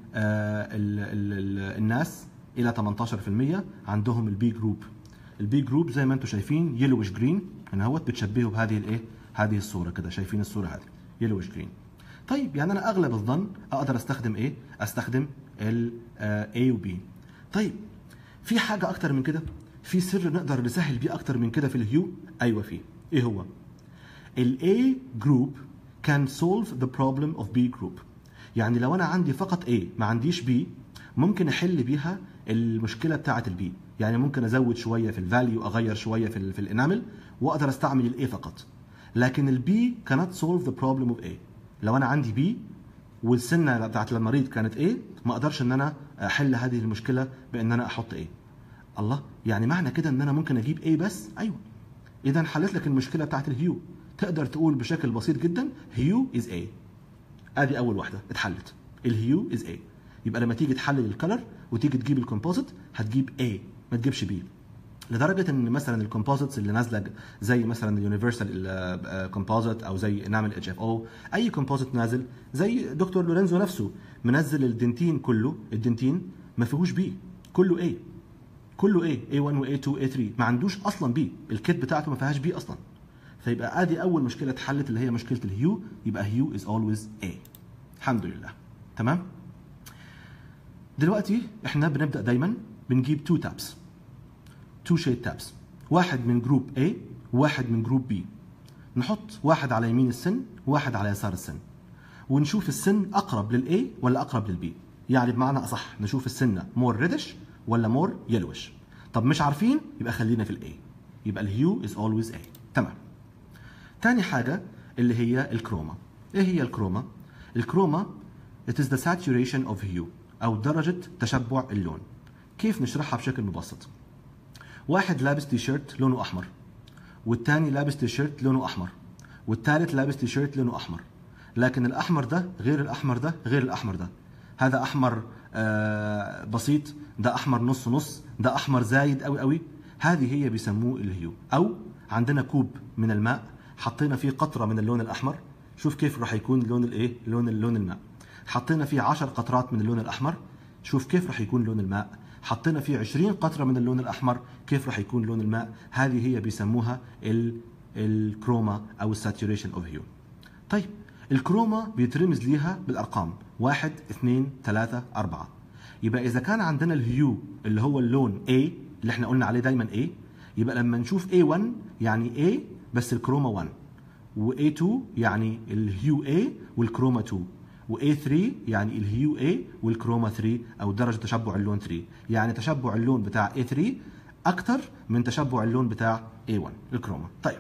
Speaker 1: آه، ال ال ال الناس الى 18% عندهم البي جروب البي جروب زي ما انتم شايفين يلوش جرين هنا هوت بتشبهه بهذه الايه هذه الصوره كده شايفين الصوره هذه يلوش جرين طيب يعني انا اغلب الظن اقدر استخدم ايه استخدم ال A و B طيب في حاجه اكتر من كده في سر نقدر نسهل بيه اكتر من كده في الهيو ايوه في ايه هو ال A group can solve the problem of B group يعني لو انا عندي فقط A ما عنديش B ممكن احل بيها المشكله بتاعه البي يعني ممكن ازود شويه في الفاليو اغير شويه في ال في الانامل واقدر استعمل الاي فقط لكن البي cannot solve the problem of A لو انا عندي بي والسنه بتاعت المريض كانت A ما اقدرش ان انا احل هذه المشكله بان انا احط A الله يعني معنى كده ان انا ممكن اجيب A بس ايوه اذا حلت لك المشكله بتاعت الهيو تقدر تقول بشكل بسيط جدا هيو از A ادي اول واحده اتحلت الهيو از A يبقى لما تيجي تحلل الكلر وتيجي تجيب الكومبوزيت هتجيب A ما تجيبش B لدرجه ان مثلا الكومبوزيتس اللي نازله زي مثلا اليونيفرسال كومبوزيت او زي انامل اتش اف او اي كومبوزيت نازل زي دكتور لورينزو نفسه منزل الدنتين كله الدنتين ما فيهوش بي كله A كله A A1 و A2 A3 ما عندوش اصلا بي الكيت بتاعته ما فيهاش بي اصلا فيبقى ادي اول مشكله اتحلت اللي هي مشكله الهيو يبقى هيو از اولويز A الحمد لله تمام دلوقتي احنا بنبدا دايما بنجيب تو تابس تو شيد تابس واحد من جروب A وواحد من جروب B نحط واحد على يمين السن وواحد على يسار السن ونشوف السن اقرب للاي ولا اقرب للبي يعني بمعنى اصح نشوف السنه مور ريدش ولا مور يلوش طب مش عارفين يبقى خلينا في الاي يبقى الهيو از اولويز A تمام تاني حاجه اللي هي الكروما ايه هي الكروما الكروما it is the saturation of hue او درجه تشبع اللون كيف نشرحها بشكل مبسط واحد لابس تي شيرت لونه احمر والتاني لابس تي شيرت لونه احمر والتالت لابس تي شيرت لونه احمر لكن الاحمر ده غير الاحمر ده غير الاحمر ده هذا احمر آه بسيط ده احمر نص نص ده احمر زايد قوي قوي هذه هي بيسموه الهيو او عندنا كوب من الماء حطينا فيه قطره من اللون الاحمر شوف كيف راح يكون لون الايه لون اللون الماء حطينا فيه 10 قطرات من اللون الاحمر شوف كيف راح يكون لون الماء حطينا فيه 20 قطره من اللون الاحمر كيف راح يكون لون الماء هذه هي بيسموها ال الكروما او الساتوريشن اوف هيو طيب الكروما بيترمز ليها بالارقام 1 2 3 4 يبقى اذا كان عندنا الهيو اللي هو اللون A اللي احنا قلنا عليه دايما A يبقى لما نشوف A1 يعني A بس الكروما 1 و A2 يعني الهيو A والكروما 2 و A3 يعني الهيو A والكروما 3 او درجه تشبع اللون 3 يعني تشبع اللون بتاع A3 اكثر من تشبع اللون بتاع A1 الكروما طيب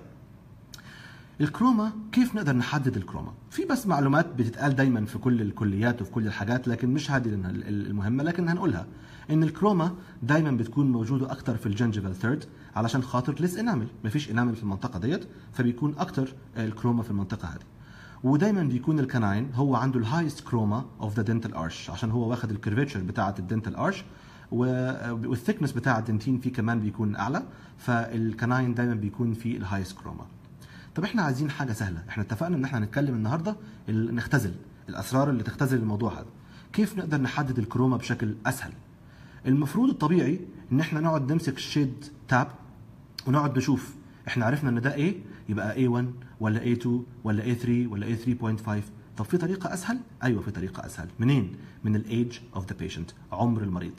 Speaker 1: الكروما كيف نقدر نحدد الكروما في بس معلومات بتتقال دايما في كل الكليات وفي كل الحاجات لكن مش هذه المهمه لكن هنقولها ان الكروما دايما بتكون موجوده اكثر في الجنجفال ثيرد علشان خاطر ليس انامل مفيش انامل في المنطقه ديت فبيكون اكثر الكروما في المنطقه هذه ودايما بيكون الكناين هو عنده الهايست كروما اوف ذا دنتال ارش عشان هو واخد الكيرفيتشر بتاعه الدنتال ارش والثيكنس بتاع الدنتين فيه كمان بيكون اعلى فالكناين دايما بيكون فيه الهايست كروما طب احنا عايزين حاجه سهله احنا اتفقنا ان احنا هنتكلم النهارده نختزل الاسرار اللي تختزل الموضوع هذا كيف نقدر نحدد الكروما بشكل اسهل المفروض الطبيعي ان احنا نقعد نمسك الشيد تاب ونقعد نشوف احنا عرفنا ان ده A يبقى A1 ولا A2 ولا A3 ولا A3.5 طب في طريقة أسهل؟ أيوة في طريقة أسهل منين؟ من الأيج أوف ذا بيشنت عمر المريض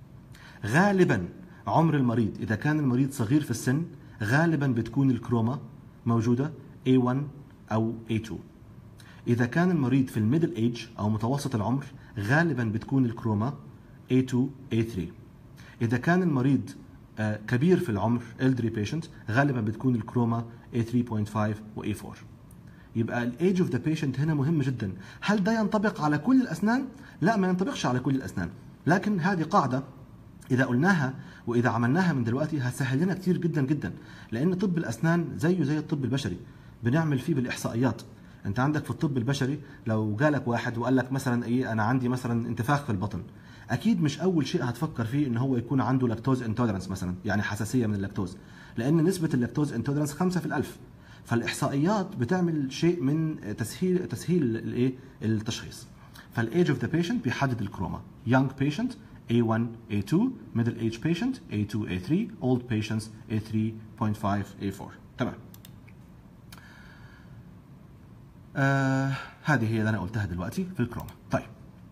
Speaker 1: غالبا عمر المريض إذا كان المريض صغير في السن غالبا بتكون الكروما موجودة A1 أو A2 إذا كان المريض في الميدل ايج أو متوسط العمر غالبا بتكون الكروما A2 A3 إذا كان المريض كبير في العمر elderly patient غالبا بتكون الكروما A3.5 و A4 يبقى الايج اوف ذا بيشنت هنا مهم جدا هل ده ينطبق على كل الاسنان لا ما ينطبقش على كل الاسنان لكن هذه قاعده اذا قلناها واذا عملناها من دلوقتي هتسهل لنا كتير جدا جدا لان طب الاسنان زيه زي الطب البشري بنعمل فيه بالاحصائيات انت عندك في الطب البشري لو جالك واحد وقال لك مثلا ايه انا عندي مثلا انتفاخ في البطن اكيد مش اول شيء هتفكر فيه ان هو يكون عنده لاكتوز انتولرنس مثلا يعني حساسيه من اللاكتوز لان نسبه اللاكتوز انتولرنس 5 في الألف فالاحصائيات بتعمل شيء من تسهيل تسهيل الايه التشخيص فالايج اوف ذا بيشنت بيحدد الكروما young patient A1 A2 middle age patient A2 A3 old patients A3.5 A4 تمام آه هذه هي اللي انا قلتها دلوقتي في الكروما طيب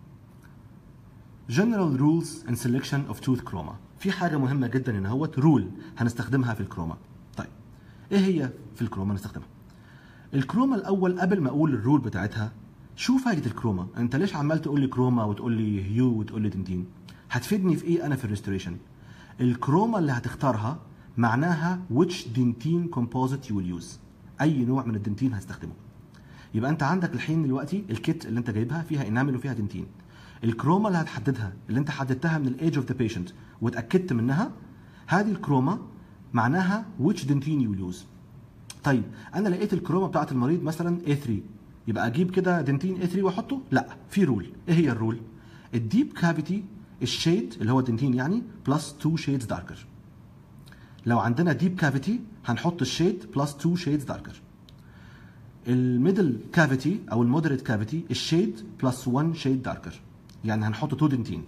Speaker 1: general rules in selection of tooth chroma في حاجه مهمه جدا هنا هوت رول هنستخدمها في الكروما طيب ايه هي في الكروما نستخدمها الكروما الاول قبل ما اقول الرول بتاعتها شو فايده الكروما انت ليش عمال تقول لي كروما وتقول لي هيو وتقول لي دنتين هتفيدني في ايه انا في الريستوريشن الكروما اللي هتختارها معناها which dentine composite you will use اي نوع من الدنتين هستخدمه يبقى انت عندك الحين دلوقتي الكيت اللي انت جايبها فيها انامل وفيها دنتين الكروما اللي هتحددها اللي انت حددتها من الايج اوف ذا بيشنت واتاكدت منها هذه الكروما معناها which dentine you will use طيب انا لقيت الكروما بتاعت المريض مثلا A3 يبقى اجيب كده دنتين A3 واحطه لا في رول ايه هي الرول الديب كافيتي الشيد اللي هو دنتين يعني بلس 2 شيدز داركر لو عندنا ديب كافيتي هنحط الشيد بلس 2 شيدز داركر الميدل كافيتي او المودريت كافيتي الشيد بلس 1 شيد داركر يعني هنحط 2 دنتين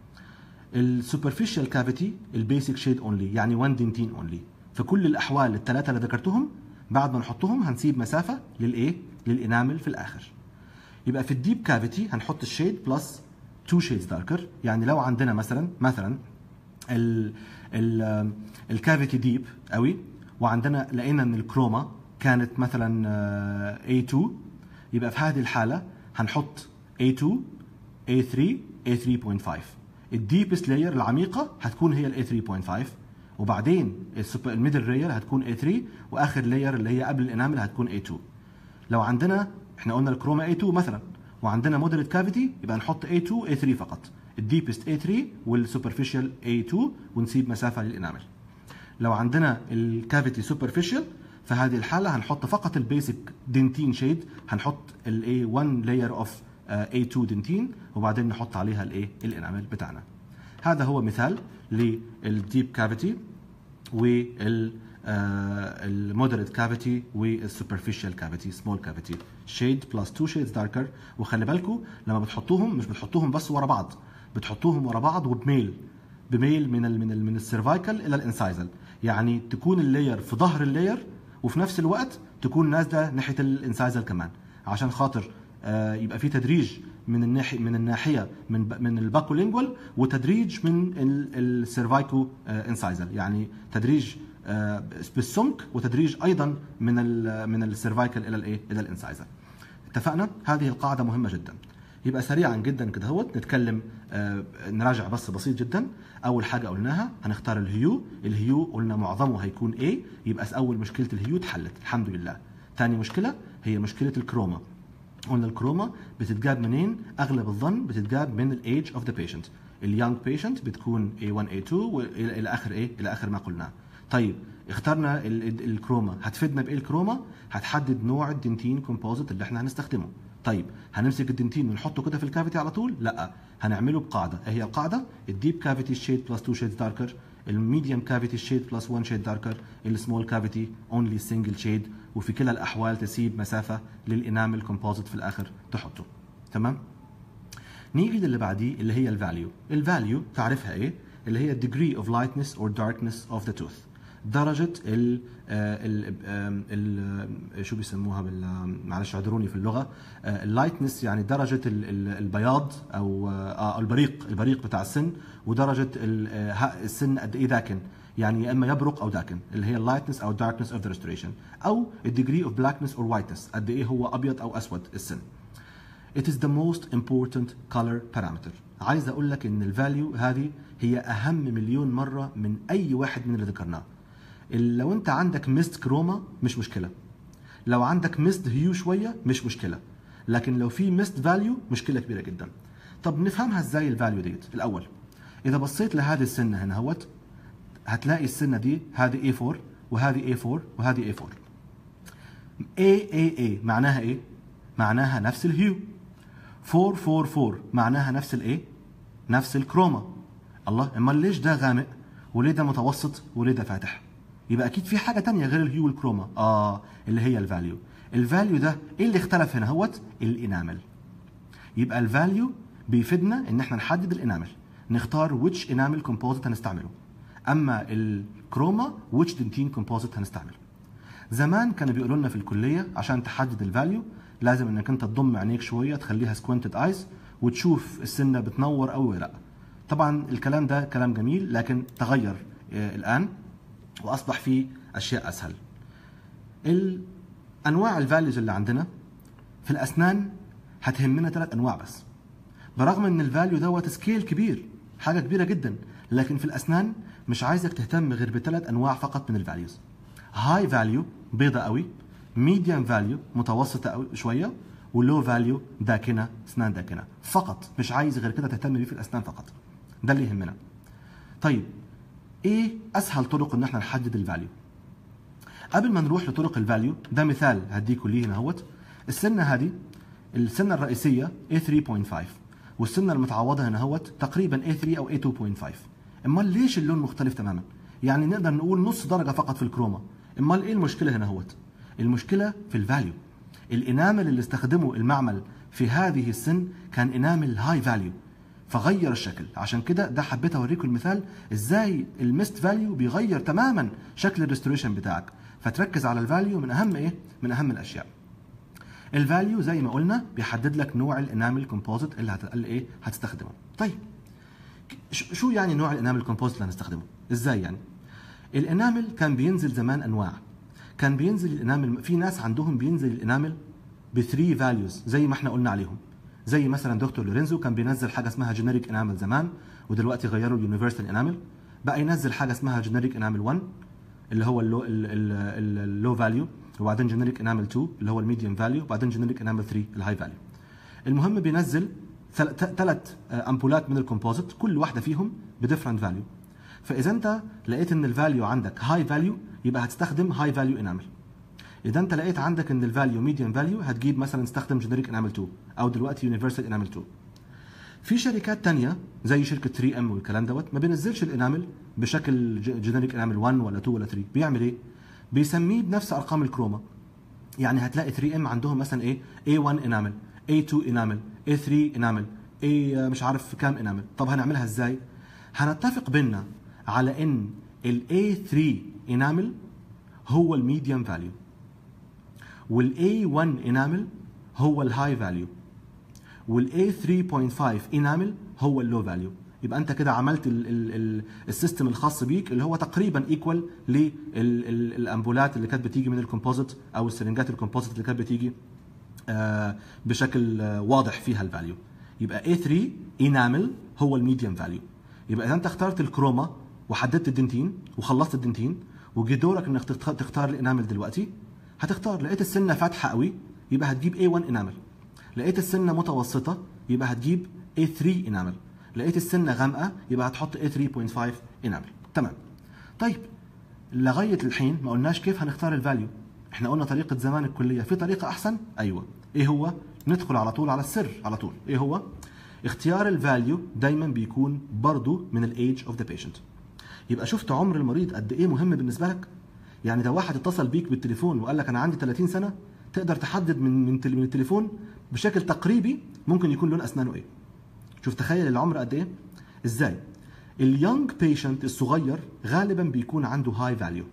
Speaker 1: السوبرفيشال كافيتي البيسك شيد اونلي يعني 1 دنتين اونلي في كل الاحوال الثلاثه اللي ذكرتهم بعد ما نحطهم هنسيب مسافه للايه للانامل في الاخر يبقى في الديب كافيتي هنحط الشيد بلس 2 شيدز داركر يعني لو عندنا مثلا مثلا ال ال الكافيتي ديب قوي وعندنا لقينا ان الكروما كانت مثلا آه، A2 يبقى في هذه الحاله هنحط A2 A3 A3.5 الديبست لاير العميقه هتكون هي ال A3.5 وبعدين السوبر الميدل لاير هتكون A3 واخر لاير اللي هي قبل الانامل هتكون A2 لو عندنا احنا قلنا الكروما A2 مثلا وعندنا مودريت كافيتي يبقى نحط A2 A3 فقط الديبست A3 والسوبرفيشال A2 ونسيب مسافه للانامل لو عندنا الكافيتي سوبرفيشال في هذه الحاله هنحط فقط البيسك دنتين شيد هنحط الاي 1 لاير اوف A2 دنتين وبعدين نحط عليها الايه الانامل بتاعنا هذا هو مثال للديب كافيتي وال المودريت كافيتي والسوبرفيشال كافيتي سمول كافيتي شيد بلس 2 شيدز داركر وخلي بالكم لما بتحطوهم مش بتحطوهم بس ورا بعض بتحطوهم ورا بعض وبميل بميل من ال من ال من السيرفايكال الى الانسايزل يعني تكون اللاير في ظهر اللاير وفي نفس الوقت تكون نازله ناحيه الانسايزل كمان عشان خاطر آه، يبقى في تدريج من الناحيه من الناحيه من ب- من الباكولينجوال وتدريج من السيرفايكو انسايزل يعني تدريج آه، بالسمك وتدريج ايضا من ال من السيرفايكال الى الايه الى الانسايزل اتفقنا هذه القاعده مهمه جدا يبقى سريعا جدا كده هوت نتكلم آه، نراجع بس بسيط جدا اول حاجه قلناها هنختار الهيو الهيو قلنا معظمه هيكون A يبقى اول مشكله الهيو اتحلت الحمد لله ثاني مشكله هي مشكله الكروما قلنا الكروما بتتجاب منين؟ اغلب الظن بتتجاب من الايج اوف ذا بيشنت. اليونج بيشنت بتكون A1 A2 والى الى اخر ايه؟ الى اخر ما قلناه. طيب اخترنا ال- ال- الكروما هتفيدنا بايه الكروما؟ هتحدد نوع الدنتين كومبوزيت اللي احنا هنستخدمه. طيب هنمسك الدنتين ونحطه كده في الكافيتي على طول؟ لا هنعمله بقاعده، ايه هي القاعده؟ الديب كافيتي شيد بلس 2 شيدز داركر الميديوم كافيتي شيد بلس 1 شيد داركر السمول كافيتي اونلي سنجل شيد وفي كلا الاحوال تسيب مسافه للانامل كومبوزيت في الاخر تحطه تمام نيجي للي بعديه اللي هي الفاليو الفاليو تعرفها ايه اللي هي degree of lightness or darkness of the tooth درجة ال ال ال شو بيسموها بال معلش اعذروني في اللغة اللايتنس يعني درجة ال- ال- البياض او آه البريق البريق بتاع السن ودرجة ال- آه، ها- السن قد ايه داكن يعني يا اما يبرق او داكن اللي هي اللايتنس او darkness of the restoration او الديجري اوف blackness or whiteness قد ايه هو ابيض او اسود السن It is the most important color parameter. عايز اقول لك ان الفاليو هذه هي اهم مليون مره من اي واحد من اللي ذكرناه. ال- لو انت عندك ميست كروما مش مشكله. لو عندك ميست هيو شويه مش مشكله. لكن لو في ميست فاليو مشكله كبيره جدا. طب نفهمها ازاي الفاليو ديت الاول. اذا بصيت لهذه السنه هنا اهوت هتلاقي السنه دي هذه A4 وهذه A4 وهذه A4. A A A معناها ايه؟ معناها نفس الهيو 444 معناها نفس الايه؟ نفس الكروما الله امال ليش ده غامق وليه ده متوسط وليه ده فاتح؟ يبقى اكيد في حاجه تانية غير الهيو والكروما اه اللي هي الفاليو الفاليو ده ايه اللي اختلف هنا هوت الانامل يبقى الفاليو بيفيدنا ان احنا نحدد الانامل نختار which انامل كومبوزيت هنستعمله اما الكروما which دنتين كومبوزيت هنستعمله زمان كانوا بيقولوا لنا في الكليه عشان تحدد الفاليو لازم انك انت تضم عينيك شويه تخليها سكوينتد ايز وتشوف السنه بتنور او ولا لا طبعا الكلام ده كلام جميل لكن تغير آه، الان واصبح فيه اشياء اسهل انواع الفاليوز اللي عندنا في الاسنان هتهمنا ثلاث انواع بس برغم ان الفاليو دوت سكيل كبير حاجه كبيره جدا لكن في الاسنان مش عايزك تهتم غير بثلاث انواع فقط من الفاليوز هاي فاليو بيضة قوي ميديوم فاليو متوسطه قوي شويه ولو فاليو داكنه اسنان داكنه فقط مش عايز غير كده تهتم بيه في الاسنان فقط ده اللي يهمنا طيب ايه اسهل طرق ان احنا نحدد الفاليو قبل ما نروح لطرق الفاليو ده مثال هديكوا ليه هنا اهوت السنه هذه السنه الرئيسيه A3.5 والسنه المتعوضه هنا اهوت تقريبا A3 او A2.5 امال ليش اللون مختلف تماما يعني نقدر نقول نص درجه فقط في الكروما امال ايه المشكله هنا اهوت المشكله في الفاليو الانامل اللي استخدمه المعمل في هذه السن كان انامل هاي فاليو فغير الشكل عشان كده ده حبيت اوريكم المثال ازاي الميست فاليو بيغير تماما شكل الريستوريشن بتاعك فتركز على الفاليو من اهم ايه من اهم الاشياء الفاليو زي ما قلنا بيحدد لك نوع الانامل كومبوزيت اللي هت... اللي ايه هتستخدمه طيب شو يعني نوع الانامل كومبوزيت اللي هنستخدمه ازاي يعني الانامل كان بينزل زمان انواع كان بينزل الانامل في ناس عندهم بينزل الانامل ب 3 فاليوز زي ما احنا قلنا عليهم زي مثلا دكتور لورينزو كان بينزل حاجه اسمها جينيريك انامل زمان ودلوقتي غيروا اليونيفرسال انامل بقى ينزل حاجه اسمها جينيريك انامل 1 اللي هو اللو اللو فاليو وبعدين جينيريك انامل 2 اللي هو الميديوم فاليو وبعدين جينيريك انامل 3 الهاي فاليو المهم بينزل ثلاث امبولات من الكومبوزيت كل واحده فيهم بديفرنت فاليو فاذا انت لقيت ان الفاليو عندك هاي فاليو يبقى هتستخدم هاي فاليو انامل اذا انت لقيت عندك ان الفاليو ميديوم فاليو هتجيب مثلا استخدم جينيريك انامل 2 او دلوقتي يونيفرسال انامل 2 في شركات تانية زي شركة 3 ام والكلام دوت ما بينزلش الانامل بشكل جينيريك انامل 1 ولا 2 ولا 3 بيعمل ايه؟ بيسميه بنفس ارقام الكروما يعني هتلاقي 3 ام عندهم مثلا ايه A1 انامل A2 انامل A3 انامل A مش عارف كام انامل طب هنعملها ازاي؟ هنتفق بينا على ان ال A3 انامل هو الميديوم فاليو وال A1 انامل هو الهاي فاليو والاي 3.5 انامل هو اللو فاليو يبقى انت كده عملت السيستم الخاص بيك اللي هو تقريبا ايكوال للامبولات اللي كانت بتيجي من الكومبوزيت او السرنجات الكومبوزيت اللي كانت بتيجي آه، بشكل واضح فيها الفاليو يبقى A3 انامل هو الميديوم فاليو يبقى اذا انت اخترت الكروما وحددت الدنتين وخلصت الدنتين وجي دورك انك تختار الانامل دلوقتي هتختار لقيت السنه فاتحه قوي يبقى هتجيب A1 انامل لقيت السنه متوسطه يبقى هتجيب A3 انامل لقيت السنه غامقه يبقى هتحط A3.5 انامل تمام طيب لغايه الحين ما قلناش كيف هنختار الفاليو احنا قلنا طريقه زمان الكليه في طريقه احسن ايوه ايه هو ندخل على طول على السر على طول ايه هو اختيار الفاليو دايما بيكون برضو من الايج اوف ذا بيشنت يبقى شفت عمر المريض قد ايه مهم بالنسبه لك يعني ده واحد اتصل بيك بالتليفون وقال لك انا عندي 30 سنه تقدر تحدد من من التليفون بشكل تقريبي ممكن يكون لون اسنانه ايه شوف تخيل العمر قد ايه ازاي اليونج بيشنت الصغير غالبا بيكون عنده هاي فاليو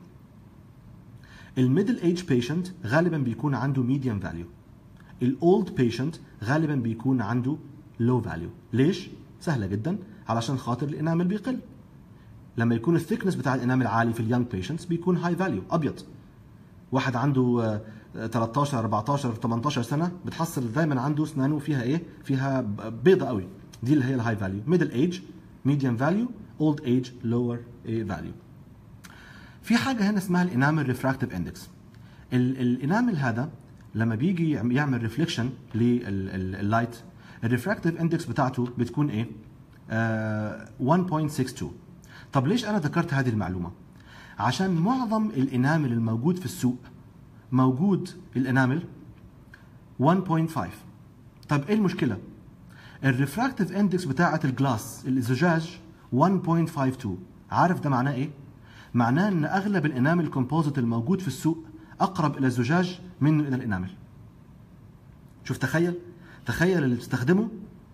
Speaker 1: الميدل ايج بيشنت غالبا بيكون عنده ميديوم فاليو الاولد بيشنت غالبا بيكون عنده لو فاليو ليش سهله جدا علشان خاطر الانامل بيقل لما يكون الثيكنس بتاع الانامل عالي في اليونج بيشنتس بيكون هاي فاليو ابيض واحد عنده 13 14 18 سنه بتحصل دايما عنده اسنانه فيها ايه؟ فيها بيضه قوي دي اللي هي الهاي فاليو ميدل ايج ميديوم فاليو اولد ايج لور فاليو في حاجه هنا اسمها الانامل ريفراكتيف اندكس الانامل هذا لما بيجي يعمل ريفليكشن لللايت الريفراكتيف اندكس بتاعته بتكون ايه؟ آه 1.62 طب ليش انا ذكرت هذه المعلومه؟ عشان معظم الانامل الموجود في السوق موجود الانامل 1.5 طب ايه المشكله الريفراكتيف اندكس بتاعه الجلاس الزجاج 1.52 عارف ده معناه ايه معناه ان اغلب الانامل كومبوزيت الموجود في السوق اقرب الى الزجاج منه الى الانامل شوف تخيل تخيل اللي بتستخدمه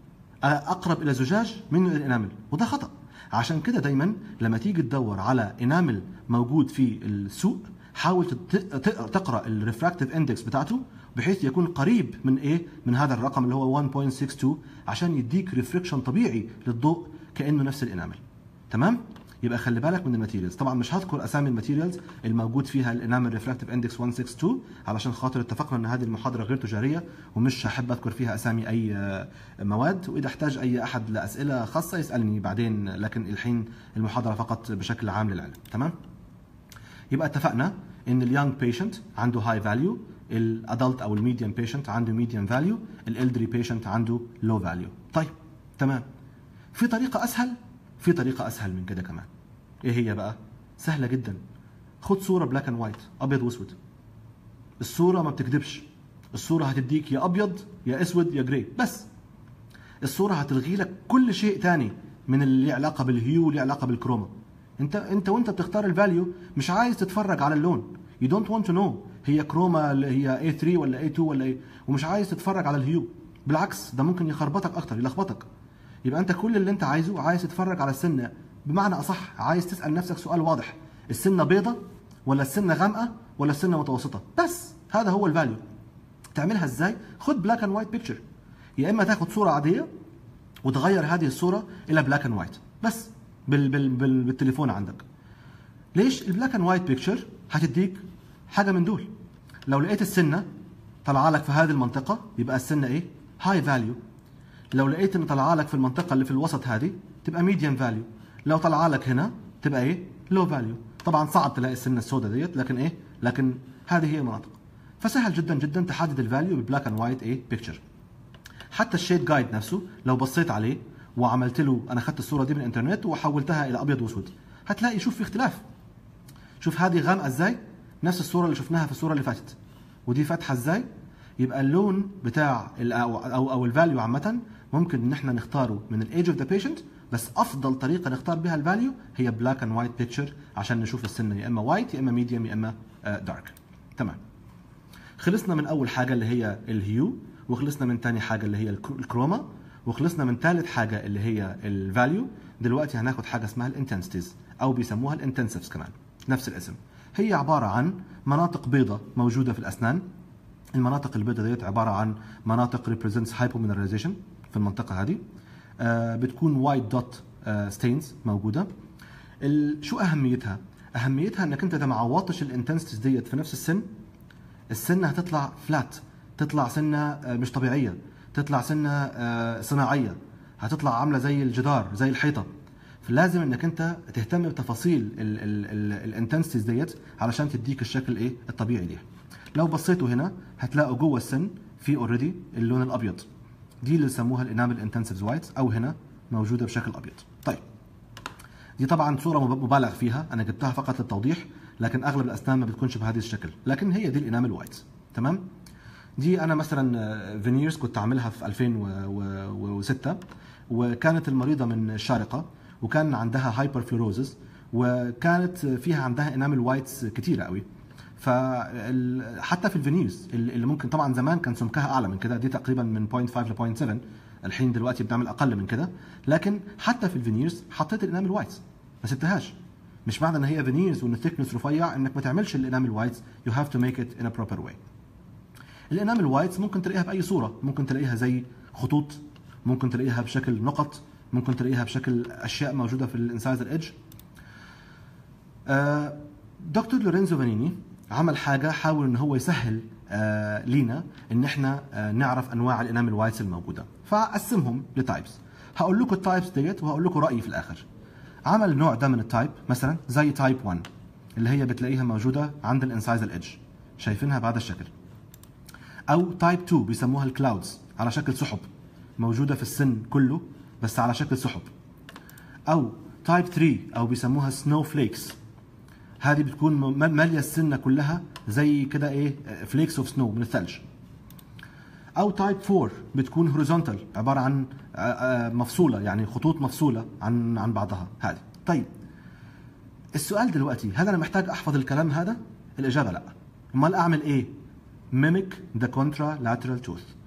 Speaker 1: اقرب الى زجاج من الانامل وده خطا عشان كده دايما لما تيجي تدور على انامل موجود في السوق حاول تقرا الريفراكتيف اندكس بتاعته بحيث يكون قريب من ايه من هذا الرقم اللي هو 1.62 عشان يديك ريفريكشن طبيعي للضوء كانه نفس الانامل تمام يبقى خلي بالك من الماتيريالز طبعا مش هذكر اسامي الماتيريالز الموجود فيها الانامل ريفراكتيف اندكس 162 علشان خاطر اتفقنا ان هذه المحاضره غير تجاريه ومش هحب اذكر فيها اسامي اي مواد واذا احتاج اي احد لاسئله خاصه يسالني بعدين لكن الحين المحاضره فقط بشكل عام للعلم تمام يبقى اتفقنا ان اليونج بيشنت عنده هاي فاليو الادلت او الميديم بيشنت عنده ميديم فاليو الالدري بيشنت عنده لو فاليو طيب تمام في طريقه اسهل في طريقه اسهل من كده كمان ايه هي بقى سهله جدا خد صوره بلاك اند وايت ابيض واسود الصوره ما بتكذبش الصوره هتديك يا ابيض يا اسود يا جراي بس الصوره هتلغي لك كل شيء تاني من اللي علاقه بالهيو واللي علاقه بالكروما انت انت وانت بتختار الفاليو مش عايز تتفرج على اللون يو دونت want تو نو هي كروما اللي هي A3 ولا A2 ولا ايه ومش عايز تتفرج على الهيو بالعكس ده ممكن يخربطك اكتر يلخبطك يبقى انت كل اللي انت عايزه عايز تتفرج على السنه بمعنى اصح عايز تسال نفسك سؤال واضح السنه بيضه ولا السنه غامقه ولا السنه متوسطه بس هذا هو الفاليو تعملها ازاي خد بلاك اند وايت بيكتشر يا اما تاخد صوره عاديه وتغير هذه الصوره الى بلاك اند وايت بس بال بال بال بالتليفون عندك ليش البلاك اند وايت بيكتشر هتديك حاجه من دول لو لقيت السنه طالعه لك في هذه المنطقه يبقى السنه ايه هاي فاليو لو لقيت ان طالعه لك في المنطقه اللي في الوسط هذه تبقى ميديوم فاليو لو طالعه لك هنا تبقى ايه لو فاليو طبعا صعب تلاقي السنه السوداء ديت لكن ايه لكن هذه هي المناطق فسهل جدا جدا تحدد الفاليو بالبلاك اند وايت ايه بيكتشر حتى الشيد جايد نفسه لو بصيت عليه وعملت له انا اخذت الصوره دي من الانترنت وحولتها الى ابيض واسود هتلاقي شوف في اختلاف شوف هذه غامقه ازاي نفس الصوره اللي شفناها في الصوره اللي فاتت ودي فاتحه ازاي يبقى اللون بتاع او او, أو الفاليو عامه ممكن ان احنا نختاره من الايج اوف ذا بيشنت بس افضل طريقه نختار بها الفاليو هي بلاك اند وايت بيكتشر عشان نشوف السنه يا اما وايت يا اما ميديوم يا اما دارك تمام خلصنا من اول حاجه اللي هي الهيو وخلصنا من ثاني حاجه اللي هي الكروما وخلصنا من ثالث حاجه اللي هي الفاليو دلوقتي هناخد حاجه اسمها الانتنسيتيز او بيسموها الانتنسيفز كمان نفس الاسم هي عباره عن مناطق بيضاء موجوده في الاسنان المناطق البيضاء ديت عباره عن مناطق ريبريزنتس هايبومينراليزيشن في المنطقه هذه آه بتكون وايت دوت ستينز موجوده شو اهميتها اهميتها انك انت اذا ما عوضتش الانتنسيتيز ديت في نفس السن السنه هتطلع فلات تطلع سنه مش طبيعيه تطلع سنه صناعيه هتطلع عامله زي الجدار زي الحيطه فلازم انك انت تهتم بتفاصيل الانتنسيتيز ديت علشان تديك الشكل ايه الطبيعي ليها لو بصيتوا هنا هتلاقوا جوه السن في اوريدي اللون الابيض دي اللي يسموها الانامل انتنسيفز وايت او هنا موجوده بشكل ابيض طيب دي طبعا صوره مبالغ فيها انا جبتها فقط للتوضيح لكن اغلب الاسنان ما بتكونش بهذا الشكل لكن هي دي الانامل وايت تمام دي انا مثلا فينيرز كنت عاملها في 2006 وكانت المريضه من الشارقه وكان عندها هايبر فلوروزز وكانت فيها عندها انامل وايتس كتيره قوي فحتى في الفينيرز اللي ممكن طبعا زمان كان سمكها اعلى من كده دي تقريبا من 0.5 ل 0.7 الحين دلوقتي بنعمل اقل من كده لكن حتى في الفينيرز حطيت الانامل وايتس ما سبتهاش مش معنى ان هي فينيرز وان الثيكنس رفيع انك ما تعملش الانامل وايتس يو هاف تو ميك ات ان ا بروبر واي الانامل وايتس ممكن تلاقيها باي صوره ممكن تلاقيها زي خطوط ممكن تلاقيها بشكل نقط ممكن تلاقيها بشكل اشياء موجوده في الانسايزر ايدج آه دكتور لورينزو فانيني عمل حاجه حاول ان هو يسهل آه لينا ان احنا آه نعرف انواع الانامل وايتس الموجوده فقسمهم لتايبس هقول لكم التايبس ديت وهقول لكم رايي في الاخر عمل نوع ده من التايب مثلا زي تايب 1 اللي هي بتلاقيها موجوده عند الانسايزر ايدج شايفينها بهذا الشكل او تايب 2 بيسموها الكلاودز على شكل سحب موجوده في السن كله بس على شكل سحب او تايب 3 او بيسموها سنو فليكس هذه بتكون ماليه السنه كلها زي كده ايه فليكس اوف سنو من الثلج او تايب 4 بتكون هوريزونتال عباره عن مفصوله يعني خطوط مفصوله عن عن بعضها هذه طيب السؤال دلوقتي هل انا محتاج احفظ الكلام هذا الاجابه لا امال اعمل ايه mimic the contralateral tooth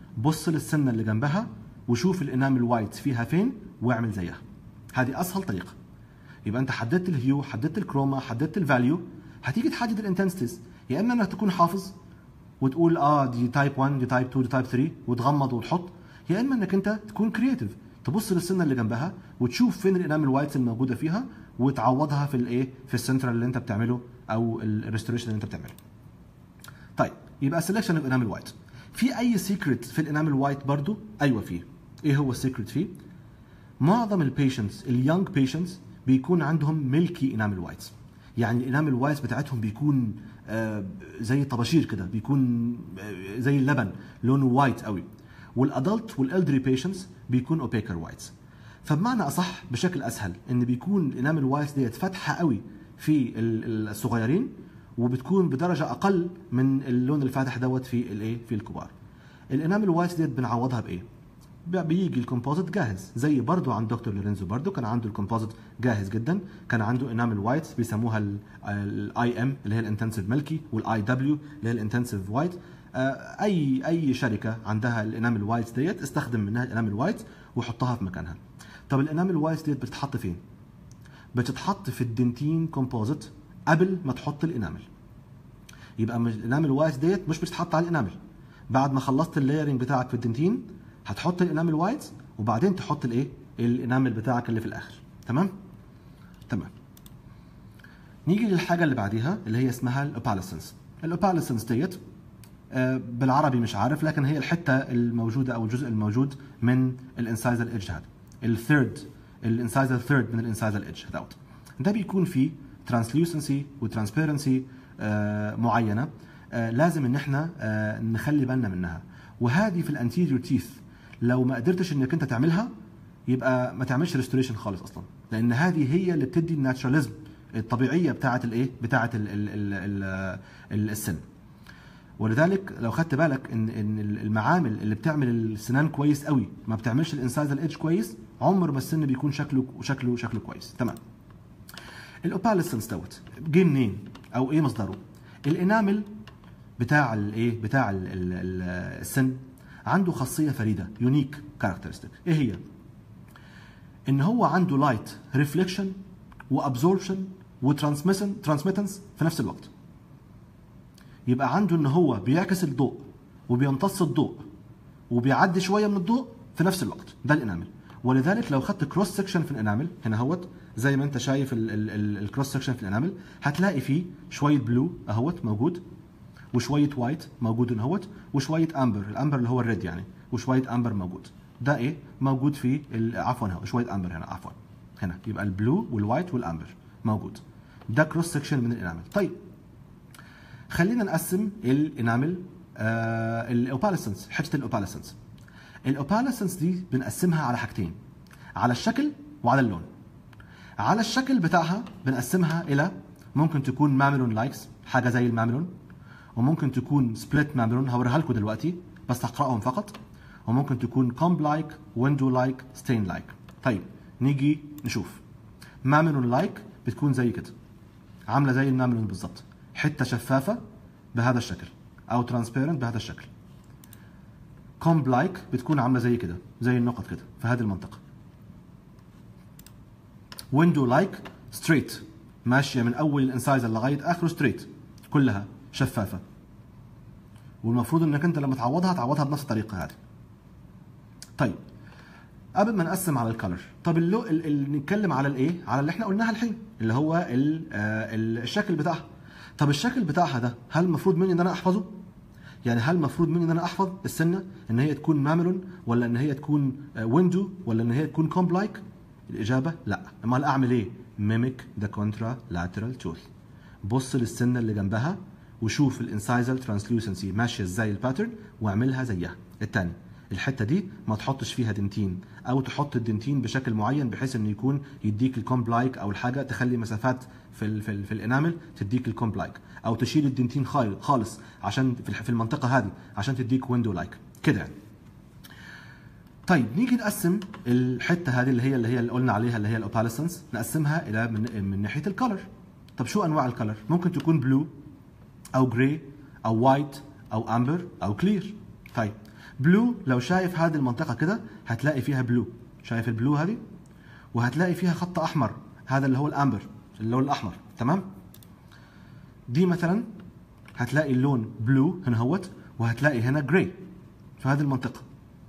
Speaker 1: بص للسنه اللي جنبها وشوف الانامل وايت فيها فين واعمل زيها هذه اسهل طريقه يبقى انت حددت الهيو حددت الكروما حددت الفاليو هتيجي تحدد الانتنسيتيز يا اما انك تكون حافظ وتقول اه دي تايب 1 دي تايب 2 دي تايب 3 وتغمض وتحط يا اما انك انت تكون كرييتيف تبص للسنه اللي جنبها وتشوف فين الانامل وايتس الموجوده فيها وتعوضها في الايه في السنترال اللي انت بتعمله او الريستوريشن اللي انت بتعمله طيب يبقى سelection اوف انامل وايت في اي سيكريت في الانامل وايت برضو ايوه فيه ايه هو السيكريت فيه معظم البيشنتس اليونج بيشنتس بيكون عندهم ميلكي انامل وايتس يعني الانامل وايتس بتاعتهم بيكون آه زي طباشير كده بيكون آه زي اللبن لونه وايت قوي والادلت والالدري بيشنتس بيكون اوبيكر وايتس فبمعنى اصح بشكل اسهل ان بيكون الانامل وايتس ديت فاتحه قوي في الصغيرين وبتكون بدرجه اقل من اللون الفاتح دوت في الايه في الكبار الانامل وايتس ديت بنعوضها بايه بيجي الكومبوزيت جاهز زي برضو عند دكتور لورينزو برضو كان عنده الكومبوزيت جاهز جدا كان عنده انامل وايت بيسموها الاي ام اللي هي الانتنسيف ملكي والاي دبليو اللي هي الانتنسيف وايت اي اي شركه عندها الانامل وايت ديت استخدم منها الانامل وايت وحطها في مكانها طب الانامل وايت ديت بتتحط فين بتتحط في الدنتين كومبوزيت قبل ما تحط الانامل يبقى الانامل وايت ديت مش بتتحط على الانامل بعد ما خلصت اللايرنج بتاعك في الدنتين هتحط الانامل وايت وبعدين تحط الايه الانامل بتاعك اللي في الاخر تمام تمام نيجي للحاجه اللي بعديها اللي هي اسمها الاوباليسنس الاوباليسنس ديت بالعربي مش عارف لكن هي الحته الموجوده او الجزء الموجود من الانسايزال ايدج هذا الثيرد الانسايزال ثيرد من الانسايزال ايدج دوت ده بيكون فيه ترانسلوسنسي وترانسبيرنسي معينه لازم ان احنا نخلي بالنا منها وهذه في الانتيريور تيث لو ما قدرتش انك انت تعملها يبقى ما تعملش ريستوريشن خالص اصلا لان هذه هي اللي بتدي الناتشراليزم الطبيعيه بتاعه الايه بتاعه ال ال ال ال السن ولذلك لو خدت بالك ان ان المعامل اللي بتعمل السنان كويس قوي ما بتعملش الانسايزال ايدج كويس عمر ما السن بيكون شكله شكله شكله كويس تمام الاوباليسنس دوت جه منين او ايه مصدره الانامل بتاع الايه بتاع ال ال السن عنده خاصيه فريده يونيك كاركترستيك ايه هي ان هو عنده لايت ريفليكشن وابزوربشن وترانسميشن ترانسميتنس في نفس الوقت يبقى عنده ان هو بيعكس الضوء وبيمتص الضوء وبيعدي شويه من الضوء في نفس الوقت ده الانامل ولذلك لو خدت كروس سكشن في الانامل هنا اهوت زي ما انت شايف الكروس سكشن في الانامل هتلاقي فيه شويه بلو اهوت موجود وشويه وايت موجود اهوت وشويه امبر الامبر اللي هو الريد يعني وشويه امبر موجود ده ايه موجود في عفوا هنا شويه امبر هنا عفوا هنا يبقى البلو والوايت والامبر موجود ده كروس سكشن من الانامل طيب خلينا نقسم الانامل آه الاوباليسنس حته الاوباليسنس الاوباليسنس دي بنقسمها على حاجتين على الشكل وعلى اللون على الشكل بتاعها بنقسمها الى ممكن تكون ماملون لايكس حاجه زي الماملون وممكن تكون سبليت ماملون هوريها لكم دلوقتي بس هقراهم فقط وممكن تكون كومب لايك ويندو لايك ستين لايك طيب نيجي نشوف ماملون لايك بتكون زي كده عامله زي الماملون بالظبط حته شفافه بهذا الشكل او ترانسبيرنت بهذا الشكل كومب لايك بتكون عامله زي كده زي النقط كده في هذه المنطقه ويندو لايك ستريت ماشيه من اول الانسايزر لغايه اخره ستريت كلها شفافه والمفروض انك انت لما تعوضها تعوضها بنفس الطريقه هذه طيب قبل ما نقسم على الكالر طب اللو ال... ال... نتكلم على الايه على اللي احنا قلناها الحين اللي هو ال... آه الشكل بتاعها طب الشكل بتاعها ده هل المفروض مني ان انا احفظه يعني هل المفروض مني ان انا احفظ السنه ان هي تكون ماملون ولا ان هي تكون ويندو ولا ان هي تكون كومب لايك الاجابه لا امال اعمل ايه ميميك ذا كونترا لاترال توث بص للسنه اللي جنبها وشوف الانسايزال ترانسلوسنسي ماشيه ازاي الباترن واعملها زيها الثاني الحته دي ما تحطش فيها دنتين او تحط الدنتين بشكل معين بحيث انه يكون يديك الكومب لايك او الحاجه تخلي مسافات في ال في, ال في الانامل تديك الكومب لايك او تشيل الدنتين خالص عشان في المنطقه هذه عشان تديك ويندو لايك كده يعني طيب نيجي نقسم الحته هذه اللي هي اللي هي اللي قلنا عليها اللي هي الاوباليسنس نقسمها الى من, من ناحيه الكلر طب شو انواع الكلر ممكن تكون بلو او جراي او وايت او امبر او كلير طيب بلو لو شايف هذه المنطقه كده هتلاقي فيها بلو شايف البلو هذه وهتلاقي فيها خط احمر هذا اللي هو الامبر اللون الاحمر تمام دي مثلا هتلاقي اللون بلو هنا هوت وهتلاقي هنا جراي في هذه المنطقه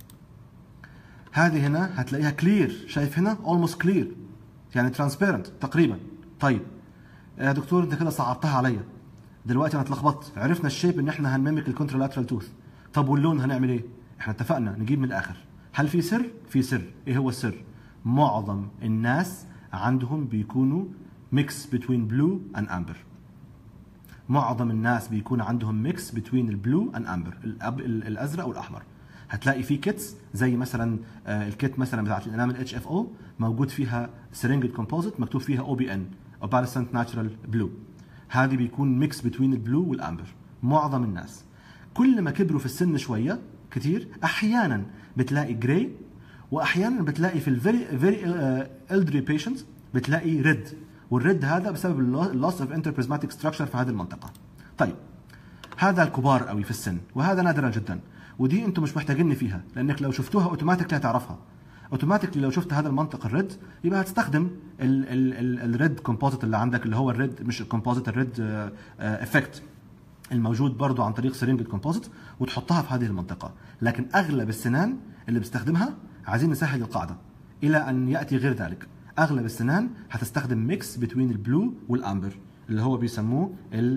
Speaker 1: هذه هنا هتلاقيها كلير شايف هنا اولموست كلير يعني ترانسبيرنت تقريبا طيب يا دكتور انت كده صعبتها عليا دلوقتي انا اتلخبطت عرفنا الشيب ان احنا هنميمك الكونترولاترال توث طب واللون هنعمل ايه احنا اتفقنا نجيب من الاخر هل في سر في سر ايه هو السر معظم الناس عندهم بيكونوا ميكس بين بلو اند امبر معظم الناس بيكون عندهم ميكس بين البلو اند امبر الازرق والاحمر هتلاقي في كيتس زي مثلا آه، الكيت مثلا بتاعت الانامل اتش اف او موجود فيها سرنجة كومبوزيت مكتوب فيها او بي ان اوبالسنت ناتشرال بلو هذه بيكون ميكس بين البلو والامبر معظم الناس كل ما كبروا في السن شويه كتير احيانا بتلاقي جراي واحيانا بتلاقي في الفيري فيري الدري بيشنتس بتلاقي ريد والريد هذا بسبب اللوس اوف انتربريزماتيك ستراكشر في هذه المنطقه طيب هذا الكبار قوي في السن وهذا نادرا جدا ودي انتم مش محتاجيني فيها لانك لو شفتوها اوتوماتيكلي هتعرفها اوتوماتيكلي لو شفت هذا المنطق الريد يبقى هتستخدم الريد كومبوزيت اللي عندك اللي هو الريد مش الكومبوزيت الريد افكت الموجود برضو عن طريق سرنجة كومبوزيت وتحطها في هذه المنطقة لكن أغلب السنان اللي بستخدمها عايزين نسهل القاعدة إلى أن يأتي غير ذلك أغلب السنان هتستخدم ميكس بين البلو والأمبر اللي هو بيسموه ال